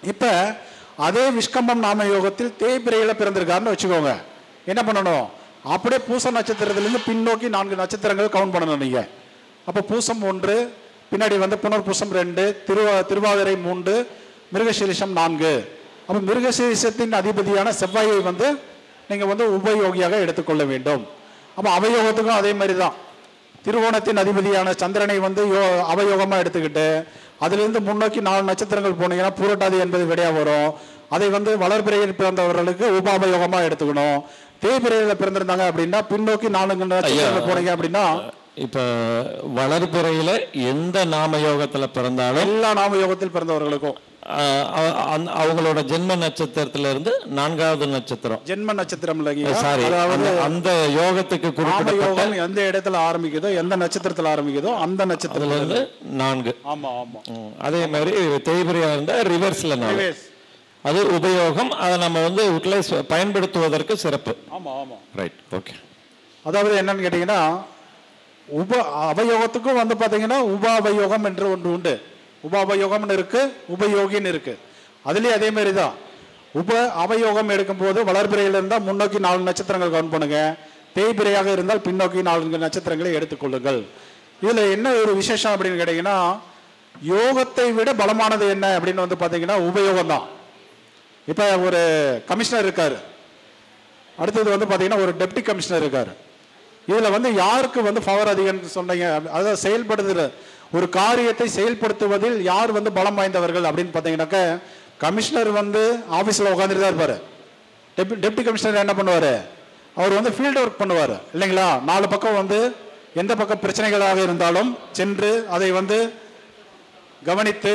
இப்போ அதே விஷ்கம்பம் நாம யோகத்தில் தேய்பிரையில் பிறந்திருக்காருன்னு வச்சுக்கோங்க என்ன பண்ணணும் அப்படியே பூச நட்சத்திரத்திலிருந்து பின்னோக்கி நான்கு நட்சத்திரங்கள் கவுண்ட் பண்ணணும் நீங்கள் அப்போ பூசம் ஒன்று பின்னாடி வந்து புனர்பூசம் ரெண்டு திருவா திருவாதிரை மூன்று மிருகசீரிஷம் நான்கு அப்போ மிருகசீரிஷத்தின் அதிபதியான செவ்வாயை வந்து நீங்கள் வந்து உபயோகியாக எடுத்துக்கொள்ள வேண்டும் அப்போ அவயோகத்துக்கும் அதே மாதிரி தான் திருவோணத்தின் அதிபதியான சந்திரனை வந்து யோ அவயோகமாக எடுத்துக்கிட்டு அதிலிருந்து முன்னோக்கி நாலு நட்சத்திரங்கள் போனீங்கன்னா பூரட்டாதி என்பது விடையா வரும் அதை வந்து வளர்பிறையில் பிறந்தவர்களுக்கு உபாபயோகமாக எடுத்துக்கணும் தேய்பிறையில் பிறந்திருந்தாங்க அப்படின்னா பின்னோக்கி நாலு நட்சத்திரங்கள் போனீங்க அப்படின்னா இப்ப வளர்பிறையில எந்த நாம யோகத்துல பிறந்தாலும் எல்லா நாம யோகத்தில் பிறந்தவர்களுக்கும் ஆஹ் அவ- அந்த- அவங்களோட ஜென்ம நட்சத்திரத்துல இருந்து நான்காவது நட்சத்திரம் ஜென்ம நட்சத்திரம் இல்லைங்க சாரி அதாவது அந்த யோகத்துக்கு நாம குறிப்பிடப்பட்ட யோகம் எந்த இடத்துல ஆரம்பிக்குதோ எந்த நட்சத்திரத்தில் ஆரம்பிக்குதோ அந்த அதுல நட்சத்திரத்துல இருந்து நான்கு ஆமா ஆமா ம், அதே மாதிரி தேய்பிரையா இருந்தா ரிவர்ஸ்ல நாலு Reverse. அது உபயோகம் அதை நம்ம வந்து யூட்டிலைஸ் பயன்படுத்துவதற்கு சிறப்பு ஆமா ஆமா ரைட் ஓகே அதாவது என்னன்னு கேட்டீங்கன்னா உப அவயோகத்துக்கும் வந்து பார்த்தீங்கன்னா உபாபயோகம் என்று ஒன்று உண்டு உபாபயோகம்னு இருக்கு உபயோகின்னு இருக்கு அதுலேயும் அதே மாதிரி தான் உப அவயோகம் எடுக்கும்போது வளர்பிறையில் இருந்தால் முன்னோக்கி நாலு நட்சத்திரங்கள் கவுண்ட் பண்ணுங்க தேய்பிறையாக இருந்தால் பின்னோக்கி நான்கு நட்சத்திரங்களை எடுத்துக்கொள்ளுங்கள் இதில் என்ன ஒரு விசேஷம் அப்படின்னு கேட்டிங்கன்னா யோகத்தை விட பலமானது என்ன அப்படின்னு வந்து பார்த்தீங்கன்னா உபயோகம் தான் இப்போ ஒரு கமிஷனர் இருக்காரு அடுத்தது வந்து பார்த்தீங்கன்னா ஒரு டெப்டி கமிஷனர் இருக்காரு இதில் வந்து யாருக்கு வந்து பவர் அதிகம்னு சொன்னீங்க அதாவது செயல்படுத்துகிற ஒரு காரியத்தை செயல்படுத்துவதில் யார் வந்து பலம் வாய்ந்தவர்கள் அப்படின்னு பார்த்தீங்கன்னாக்க கமிஷனர் வந்து ஆஃபீஸில் உட்காந்துட்டு தான் இருப்பார் டெப்டி டெப்டி கமிஷனர் என்ன பண்ணுவார் அவர் வந்து ஃபீல்டு ஒர்க் பண்ணுவார் இல்லைங்களா நாலு பக்கம் வந்து எந்த பக்கம் பிரச்சனைகளாக இருந்தாலும் சென்று அதை வந்து கவனித்து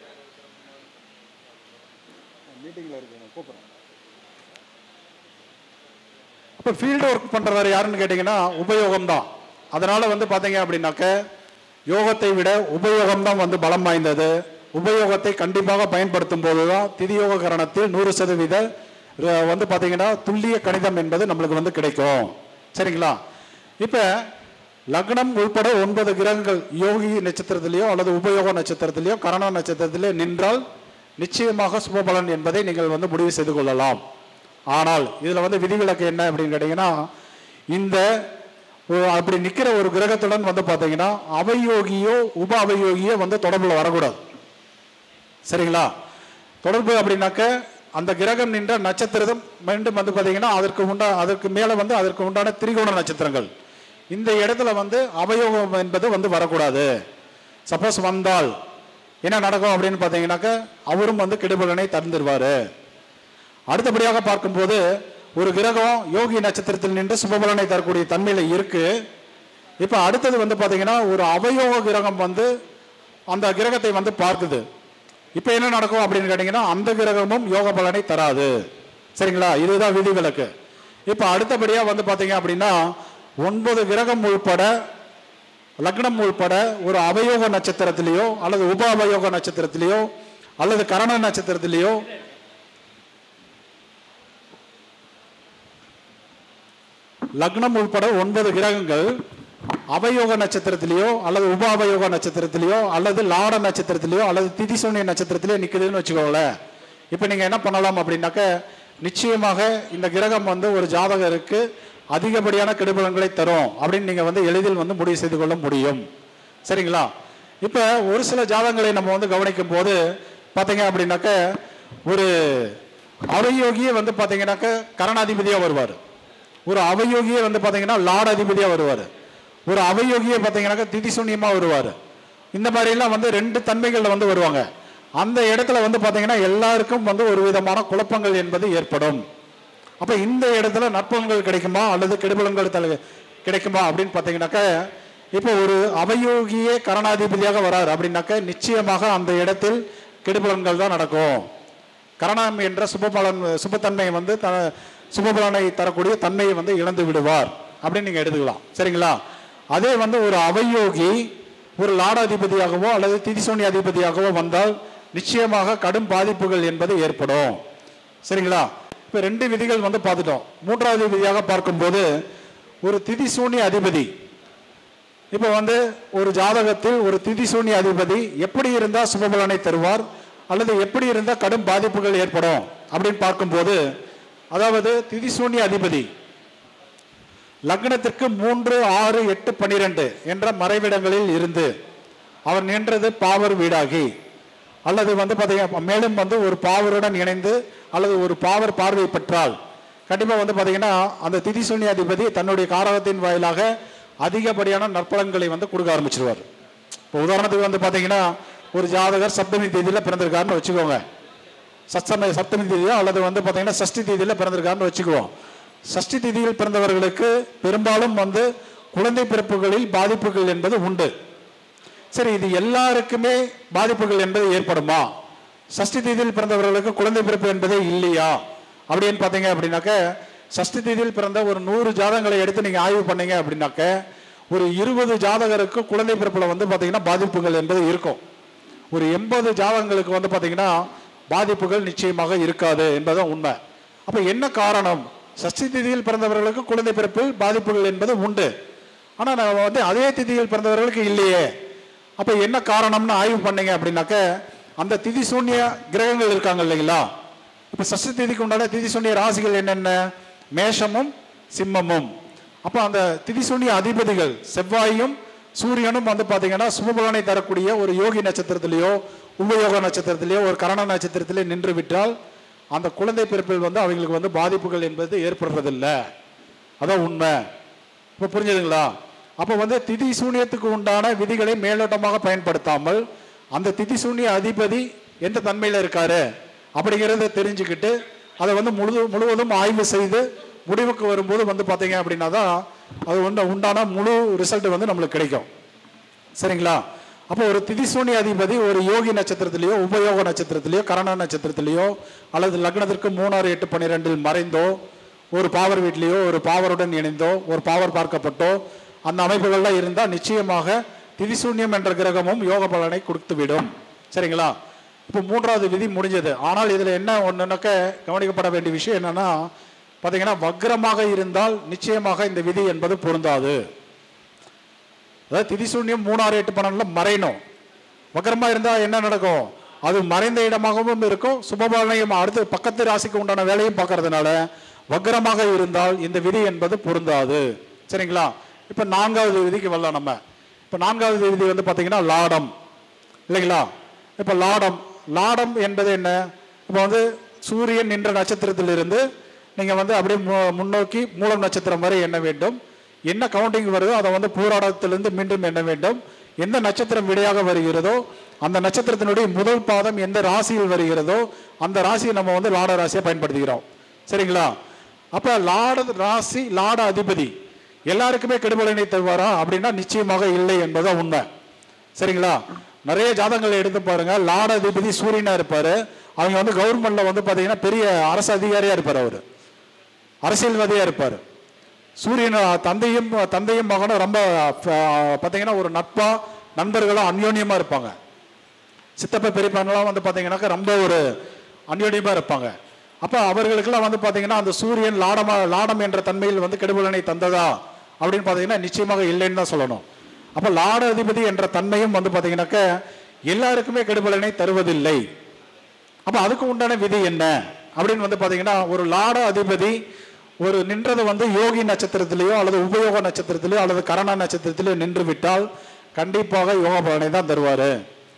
இப்போ ஃபீல்டு ஒர்க் பண்ணுறவர் யாருன்னு கேட்டிங்கன்னா உபயோகம் தான் அதனால் வந்து பார்த்தீங்க அப்படின்னாக்க யோகத்தை விட உபயோகம் தான் வந்து பலம் வாய்ந்தது உபயோகத்தை கண்டிப்பாக பயன்படுத்தும் போது தான் திதியோக கரணத்தில் நூறு சதவீத ர- வந்து பார்த்தீங்கன்னா துல்லிய கணிதம் என்பது நம்மளுக்கு வந்து கிடைக்கும் சரிங்களா இப்போ லக்னம் உள்பட ஒன்பது கிரகங்கள் யோகி நட்சத்திரத்திலேயோ அல்லது உபயோக நட்சத்திரத்திலேயோ கரண நட்சத்திரத்திலேயோ நின்றால் நிச்சயமாக சுபபலன் என்பதை நீங்கள் வந்து முடிவு செய்து கொள்ளலாம் ஆனால் இதில் வந்து விதிவிலக்கு என்ன அப்படின்னு கேட்டிங்கன்னா இந்த ஒரு- அப்படி நிற்கிற ஒரு கிரகத்துடன் வந்து பார்த்தீங்கன்னா அவயோகியோ உப அவயோகியோ வந்து தொடர்பில் வரக்கூடாது சரிங்களா தொடர்பு அப்படின்னாக்க அந்த கிரகம் நின்ற நட்சத்திரம் மீண்டும் வந்து பார்த்தீங்கன்னா அதற்கு உண்டா அதற்கு மேலே வந்து அதற்கு உண்டான திரிகோண நட்சத்திரங்கள் இந்த இடத்துல வந்து அவயோகம் என்பது வந்து வரக்கூடாது சப்போஸ் வந்தால் என்ன நடக்கும் அப்படின்னு பார்த்தீங்கன்னாக்க அவரும் வந்து கெடுபலனை தந்துருவாரு அடுத்தபடியாக பார்க்கும்போது ஒரு கிரகம் யோகி நட்சத்திரத்தில் நின்று சுபபலனை தரக்கூடிய தன்மையில இருக்கு இப்போ அடுத்தது வந்து பார்த்தீங்கன்னா ஒரு அவயோக கிரகம் வந்து அந்த கிரகத்தை வந்து பார்க்குது இப்போ என்ன நடக்கும் அப்படின்னு கேட்டிங்கன்னா அந்த கிரகமும் யோக பலனை தராது சரிங்களா இதுதான் விதிவிலக்கு இப்போ அடுத்தபடியாக வந்து பார்த்தீங்க அப்படின்னா ஒன்பது கிரகம் உள்பட லக்னம் உள்பட ஒரு அவயோக நட்சத்திரத்திலேயோ அல்லது உப அவயோக நட்சத்திரத்திலேயோ அல்லது கரண நட்சத்திரத்திலேயோ லக்னம் உள்பட ஒன்பது கிரகங்கள் அவயோக நட்சத்திரத்திலேயோ அல்லது உப அவயோக நட்சத்திரத்திலேயோ அல்லது லாட நட்சத்திரத்திலேயோ அல்லது திதிசூன்ய நட்சத்திரத்திலேயோ நிற்குதுன்னு வச்சுக்கோங்களேன் இப்போ நீங்கள் என்ன பண்ணலாம் அப்படின்னாக்க நிச்சயமாக இந்த கிரகம் வந்து ஒரு ஜாதகருக்கு அதிகப்படியான கெடுபலன்களை தரும் அப்படின்னு நீங்கள் வந்து எளிதில் வந்து முடிவு செய்து கொள்ள முடியும் சரிங்களா இப்போ ஒரு சில ஜாதகங்களை நம்ம வந்து கவனிக்கும் போது பார்த்தீங்க அப்படின்னாக்க ஒரு அவயோகியே வந்து பார்த்தீங்கன்னாக்க கரணாதிபதியாக வருவார் ஒரு அவயோகியே வந்து பார்த்தீங்கன்னா லார்ட் அதிபதியாக வருவார் ஒரு அவயோகியே பார்த்தீங்கன்னாக்கா திதிசூன்யமாக வருவார் இந்த மாதிரிலாம் வந்து ரெண்டு தன்மைகளில் வந்து வருவாங்க அந்த இடத்துல வந்து பார்த்தீங்கன்னா எல்லாருக்கும் வந்து ஒரு விதமான குழப்பங்கள் என்பது ஏற்படும் அப்போ இந்த இடத்துல நற்பலன்கள் கிடைக்குமா அல்லது கெடுபலன்கள் தல கிடைக்குமா அப்படின்னு பார்த்தீங்கன்னாக்கா இப்போ ஒரு அவயோகியே கரணாதிபதியாக வரார் அப்படின்னாக்க நிச்சயமாக அந்த இடத்தில் கெடுபலன்கள் தான் நடக்கும் கரணம் என்ற சுபபலன் சுபத்தன்மை வந்து த சுபபலனை தரக்கூடிய தன்மையை வந்து இழந்து விடுவார் அப்படின்னு நீங்கள் எடுத்துக்கலாம் சரிங்களா அதே வந்து ஒரு அவயோகி ஒரு லாடாதிபதியாகவோ அல்லது திதிசோனி அதிபதியாகவோ வந்தால் நிச்சயமாக கடும் பாதிப்புகள் என்பது ஏற்படும் சரிங்களா இப்போ ரெண்டு விதிகள் வந்து பார்த்துட்டோம் மூன்றாவது விதியாக பார்க்கும்போது ஒரு திதிசூனி அதிபதி இப்போ வந்து ஒரு ஜாதகத்தில் ஒரு திதிசூனி அதிபதி எப்படி இருந்தால் சுபபலனை தருவார் அல்லது எப்படி இருந்தால் கடும் பாதிப்புகள் ஏற்படும் அப்படின்னு பார்க்கும்போது அதாவது திதிசூன்ய அதிபதி லக்னத்திற்கு மூன்று ஆறு எட்டு பன்னிரெண்டு என்ற மறைவிடங்களில் இருந்து அவர் நின்றது பாவர் வீடாகி அல்லது வந்து பார்த்தீங்க மேலும் வந்து ஒரு பாவருடன் இணைந்து அல்லது ஒரு பாவர் பார்வை பெற்றால் கண்டிப்பாக வந்து பார்த்தீங்கன்னா அந்த திதிசூன்ய அதிபதி தன்னுடைய காரகத்தின் வாயிலாக அதிகப்படியான நற்பலன்களை வந்து கொடுக்க ஆரம்பிச்சிருவார் இப்போ உதாரணத்துக்கு வந்து பார்த்தீங்கன்னா ஒரு ஜாதகர் சப்தமி தேதியில் பிறந்திருக்காருன்னு வச்சுக்கோங்க சப்தமி சப்தமி தேதியோ அல்லது வந்து பார்த்தீங்கன்னா சஷ்டி தேதியில் பிறந்திருக்காருன்னு வச்சுக்குவோம் சஷ்டி தேதியில் பிறந்தவர்களுக்கு பெரும்பாலும் வந்து குழந்தை பிறப்புகளில் பாதிப்புகள் என்பது உண்டு சரி இது எல்லாருக்குமே பாதிப்புகள் என்பது ஏற்படுமா சஷ்டி தேதியில் பிறந்தவர்களுக்கு குழந்தை பிறப்பு என்பதே இல்லையா அப்படின்னு பார்த்தீங்க அப்படின்னாக்க சஷ்டி தேதியில் பிறந்த ஒரு நூறு ஜாதகங்களை எடுத்து நீங்கள் ஆய்வு பண்ணீங்க அப்படின்னாக்க ஒரு இருபது ஜாதகருக்கு குழந்தை பிறப்புல வந்து பார்த்தீங்கன்னா பாதிப்புகள் என்பது இருக்கும் ஒரு எண்பது ஜாதகங்களுக்கு வந்து பார்த்தீங்கன்னா பாதிப்புகள் நிச்சயமாக இருக்காது என்பதுதான் உண்மை அப்போ என்ன காரணம் சஷ்டி திதியில் பிறந்தவர்களுக்கு குழந்தை பிறப்பில் பாதிப்புகள் என்பது உண்டு ஆனால் நான் வந்து அதே திதியில் பிறந்தவர்களுக்கு இல்லையே அப்போ என்ன காரணம்னு ஆய்வு பண்ணீங்க அப்படின்னாக்க அந்த திதி சூன்ய கிரகங்கள் இருக்காங்க இல்லைங்களா இப்போ சஷ்டி திதிக்கு உண்டான திதி சூன்ய ராசிகள் என்னென்ன மேஷமும் சிம்மமும் அப்போ அந்த திதி சூன்ய அதிபதிகள் செவ்வாயும் சூரியனும் வந்து பார்த்தீங்கன்னா சுபபலனை தரக்கூடிய ஒரு யோகி நட்சத்திரத்திலேயோ உபயோக நட்சத்திரத்திலேயோ ஒரு கரண நட்சத்திரத்திலே நின்று விட்டால் அந்த குழந்தை பிறப்பில் வந்து அவங்களுக்கு வந்து பாதிப்புகள் என்பது ஏற்படுறதில்லை அதான் உண்மை இப்போ புரிஞ்சுதுங்களா அப்போ வந்து திதி சூனியத்துக்கு உண்டான விதிகளை மேலோட்டமாக பயன்படுத்தாமல் அந்த திதி சூனிய அதிபதி எந்த தன்மையில் இருக்காரு அப்படிங்கிறத தெரிஞ்சுக்கிட்டு அதை வந்து முழு முழுவதும் ஆய்வு செய்து முடிவுக்கு வரும்போது வந்து பார்த்தீங்க அப்படின்னா தான் அது உண்ட உண்டான முழு ரிசல்ட் வந்து நம்மளுக்கு கிடைக்கும் சரிங்களா அப்போ ஒரு திதிசூனி அதிபதி ஒரு யோகி நட்சத்திரத்திலேயோ உபயோக நட்சத்திரத்திலேயோ கரண நட்சத்திரத்திலேயோ அல்லது லக்னத்திற்கு மூணாறு எட்டு பன்னிரெண்டில் மறைந்தோ ஒரு பாவர் வீட்லேயோ ஒரு பாவருடன் இணைந்தோ ஒரு பாவர் பார்க்கப்பட்டோ அந்த அமைப்புகள்லாம் இருந்தால் நிச்சயமாக திதிசூன்யம் என்ற கிரகமும் யோக பலனை கொடுத்து விடும் சரிங்களா இப்போ மூன்றாவது விதி முடிஞ்சது ஆனால் இதில் என்ன ஒன்றுனாக்க கவனிக்கப்பட வேண்டிய விஷயம் என்னன்னா பார்த்தீங்கன்னா வக்ரமாக இருந்தால் நிச்சயமாக இந்த விதி என்பது பொருந்தாது அதாவது திதிசூன்யம் மூணாறு எட்டு பன்னெண்டுல மறையணும் வக்கரமா இருந்தா என்ன நடக்கும் அது மறைந்த இடமாகவும் இருக்கும் சுபபலனையும் அடுத்து பக்கத்து ராசிக்கு உண்டான வேலையும் பார்க்கறதுனால வக்கரமாக இருந்தால் இந்த விதி என்பது பொருந்தாது சரிங்களா இப்ப நான்காவது விதிக்கு வரலாம் நம்ம இப்ப நான்காவது விதி வந்து பாத்தீங்கன்னா லாடம் இல்லைங்களா இப்ப லாடம் லாடம் என்பது என்ன இப்போ வந்து சூரியன் நின்ற நட்சத்திரத்திலிருந்து நீங்க வந்து அப்படியே மு- முன்னோக்கி மூலம் நட்சத்திரம் வரை எண்ண வேண்டும் என்ன கவுண்டிங் வருதோ அதை வந்து பூராடத்திலிருந்து மீண்டும் எண்ண வேண்டும் எந்த நட்சத்திரம் விடையாக வருகிறதோ அந்த நட்சத்திரத்தினுடைய முதல் பாதம் எந்த ராசியில் வருகிறதோ அந்த ராசியை நம்ம வந்து லாட ராசியை பயன்படுத்திக்கிறோம் சரிங்களா அப்ப லாட ராசி லாட அதிபதி எல்லாருக்குமே கெடுபலனை தருவாரா அப்படின்னா நிச்சயமாக இல்லை என்பதுதான் உண்மை சரிங்களா நிறைய ஜாதகங்களை எடுத்து பாருங்க லாட அதிபதி சூரியனா இருப்பாரு அவங்க வந்து கவர்மெண்ட்ல வந்து பாத்தீங்கன்னா பெரிய அரசு அதிகாரியா இருப்பார் அவரு அரசியல்வாதியா இருப்பார் சூரியன் தந்தையும் தந்தையும் மகனும் ரொம்ப அஹ், பாத்தீங்கன்னா ஒரு நட்பா நண்பர்களும் அந்யோன்யமா இருப்பாங்க சித்தப்பா பெரியப்பாங்கெல்லாம் வந்து பாத்தீங்கன்னாக்கா ரொம்ப ஒரு அந்யோன்யமா இருப்பாங்க அப்ப அவர்களுக்கெல்லாம் வந்து பாத்தீங்கன்னா அந்த சூரியன் லாடமா லாடம் என்ற தன்மையில் வந்து கெடுபலனை தந்ததா அப்படின்னு பாத்தீங்கன்னா நிச்சயமாக இல்லைன்னு தான் சொல்லணும் அப்ப லாட அதிபதி என்ற தன்மையும் வந்து பாத்தீங்கன்னாக்க எல்லாருக்குமே கெடுபலனை தருவதில்லை அப்ப அதுக்கு உண்டான விதி என்ன அப்படின்னு வந்து பாத்தீங்கன்னா ஒரு லாட அதிபதி ஒரு நின்றது வந்து யோகி நட்சத்திரத்திலேயோ அல்லது உபயோக நட்சத்திரத்திலேயோ அல்லது கரண நட்சத்திரத்திலேயோ நின்று விட்டால் கண்டிப்பாக யோக பலனை தான் தருவாரு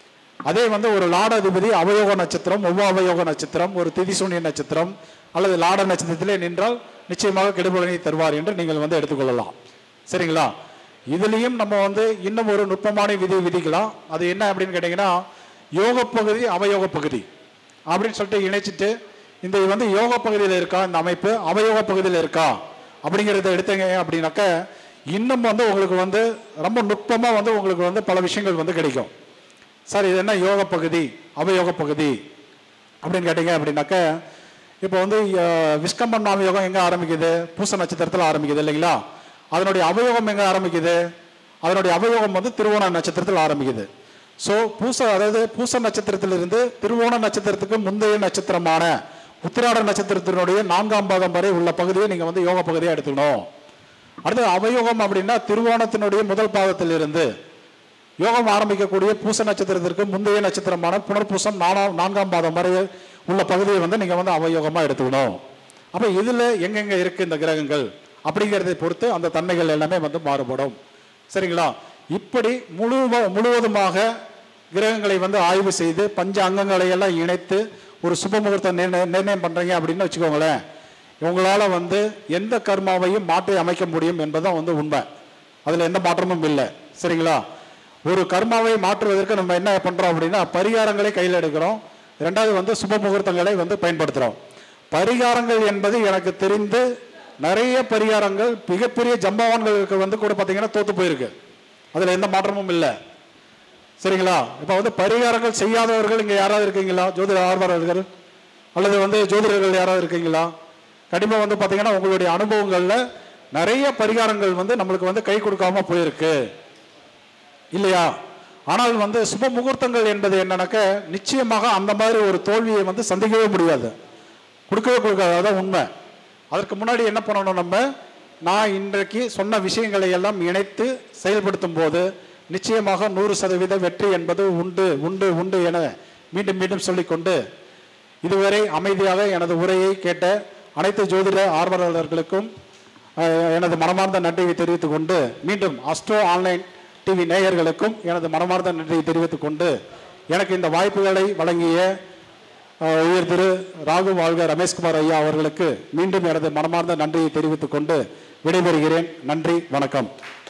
அதே வந்து ஒரு லாட அதிபதி அவயோக நட்சத்திரம் உப அவயோக நட்சத்திரம் ஒரு திதிசூன்ய நட்சத்திரம் அல்லது லாட நட்சத்திரத்திலே நின்றால் நிச்சயமாக கெடுபலனை தருவார் என்று நீங்கள் வந்து எடுத்துக்கொள்ளலாம் சரிங்களா இதுலயும் நம்ம வந்து இன்னும் ஒரு நுட்பமான விதி விதிக்கலாம் அது என்ன அப்படின்னு கேட்டீங்கன்னா யோக பகுதி அவயோக பகுதி அப்படின்னு சொல்லிட்டு இணைச்சிட்டு இந்த இது வந்து யோக பகுதியில் இருக்கா இந்த அமைப்பு அவயோக பகுதியில் இருக்கா அப்படிங்கிறத எடுத்தீங்க அப்படின்னாக்க இன்னும் வந்து உங்களுக்கு வந்து ரொம்ப நுட்பமா வந்து உங்களுக்கு வந்து பல விஷயங்கள் வந்து கிடைக்கும் சார் இது என்ன யோக பகுதி அவயோக பகுதி அப்படின்னு கேட்டீங்க அப்படின்னாக்க இப்போ வந்து அஹ், விஸ்கம்பன் நாம யோகம் எங்க ஆரம்பிக்குது பூச நட்சத்திரத்தில் ஆரம்பிக்குது இல்லைங்களா அதனுடைய அவயோகம் எங்க ஆரம்பிக்குது அதனுடைய அவயோகம் வந்து திருவோண நட்சத்திரத்தில் ஆரம்பிக்குது ஸோ பூச அதாவது பூச நட்சத்திரத்திலிருந்து திருவோண நட்சத்திரத்துக்கு முந்தைய நட்சத்திரமான உத்திராட நட்சத்திரத்தினுடைய நான்காம் பாதம் வரை உள்ள பகுதியை நீங்க வந்து யோக பகுதியா எடுத்துக்கணும் அடுத்து அவயோகம் அப்படின்னா திருவோணத்தினுடைய முதல் பாதத்திலிருந்து யோகம் ஆரம்பிக்கக்கூடிய பூச நட்சத்திரத்திற்கு முந்தைய நட்சத்திரமான புனர்பூசம் நாலாம் நான்காம் பாதம் வரை உள்ள பகுதியை வந்து நீங்கள் வந்து அவயோகமாக எடுத்துக்கணும் அப்போ இதில் எங்கெங்கே இருக்குது இந்த கிரகங்கள் அப்படிங்கிறதை பொறுத்து அந்த தன்மைகள் எல்லாமே வந்து மாறுபடும் சரிங்களா இப்படி முழு முழுவதுமாக கிரகங்களை வந்து ஆய்வு செய்து பஞ்ச அங்கங்களை எல்லாம் இணைத்து ஒரு சுப முகூர்த்தம் நிர்ணய- நிர்ணயம் பண்ணுறீங்க அப்படின்னு வச்சுக்கோங்களேன் உங்களால் வந்து எந்த கர்மாவையும் மாற்றி அமைக்க முடியும் என்பதுதான் வந்து உண்மை அதில் எந்த மாற்றமும் இல்லை சரிங்களா ஒரு கர்மாவை மாற்றுவதற்கு நம்ம என்ன பண்ணுறோம் அப்படின்னா பரிகாரங்களை கையில் எடுக்கிறோம் ரெண்டாவது வந்து சுப முகூர்த்தங்களை வந்து பயன்படுத்துகிறோம் பரிகாரங்கள் என்பது எனக்கு தெரிந்து நிறைய பரிகாரங்கள் மிகப்பெரிய ஜம்பவான்களுக்கு வந்து கூட பார்த்தீங்கன்னா தோத்து போயிருக்கு அதில் எந்த மாற்றமும் இல்லை சரிங்களா இப்போ வந்து பரிகாரங்கள் செய்யாதவர்கள் இங்கே யாராவது இருக்கீங்களா ஜோதிட ஆர்வலர்கள் அல்லது வந்து ஜோதிடர்கள் யாராவது இருக்கீங்களா கண்டிப்பாக வந்து பார்த்தீங்கன்னா உங்களுடைய அனுபவங்களில் நிறைய பரிகாரங்கள் வந்து நம்மளுக்கு வந்து கை கொடுக்காம போயிருக்கு இல்லையா ஆனால் வந்து சுப முகூர்த்தங்கள் என்பது என்னன்னாக்க நிச்சயமாக அந்த மாதிரி ஒரு தோல்வியை வந்து சந்திக்கவே முடியாது கொடுக்கவே கொடுக்காது அதான் உண்மை அதற்கு முன்னாடி என்ன பண்ணணும் நம்ம நான் இன்றைக்கு சொன்ன விஷயங்களை எல்லாம் இணைத்து செயல்படுத்தும் போது நிச்சயமாக நூறு சதவீத வெற்றி என்பது உண்டு உண்டு உண்டு என மீண்டும் மீண்டும் சொல்லிக்கொண்டு இதுவரை அமைதியாக எனது உரையை கேட்ட அனைத்து ஜோதிட ஆர்வலர்களுக்கும் அஹ், எனது மனமார்ந்த நன்றியை தெரிவித்துக் கொண்டு மீண்டும் அஸ்ட்ரோ ஆன்லைன் டிவி நேயர்களுக்கும் எனது மனமார்ந்த நன்றியை தெரிவித்துக் கொண்டு எனக்கு இந்த வாய்ப்புகளை வழங்கிய அஹ், உயர் திரு ராகு வாழ்க ரமேஷ்குமார் ஐயா அவர்களுக்கு மீண்டும் எனது மனமார்ந்த நன்றியை தெரிவித்துக் கொண்டு விடைபெறுகிறேன் நன்றி வணக்கம்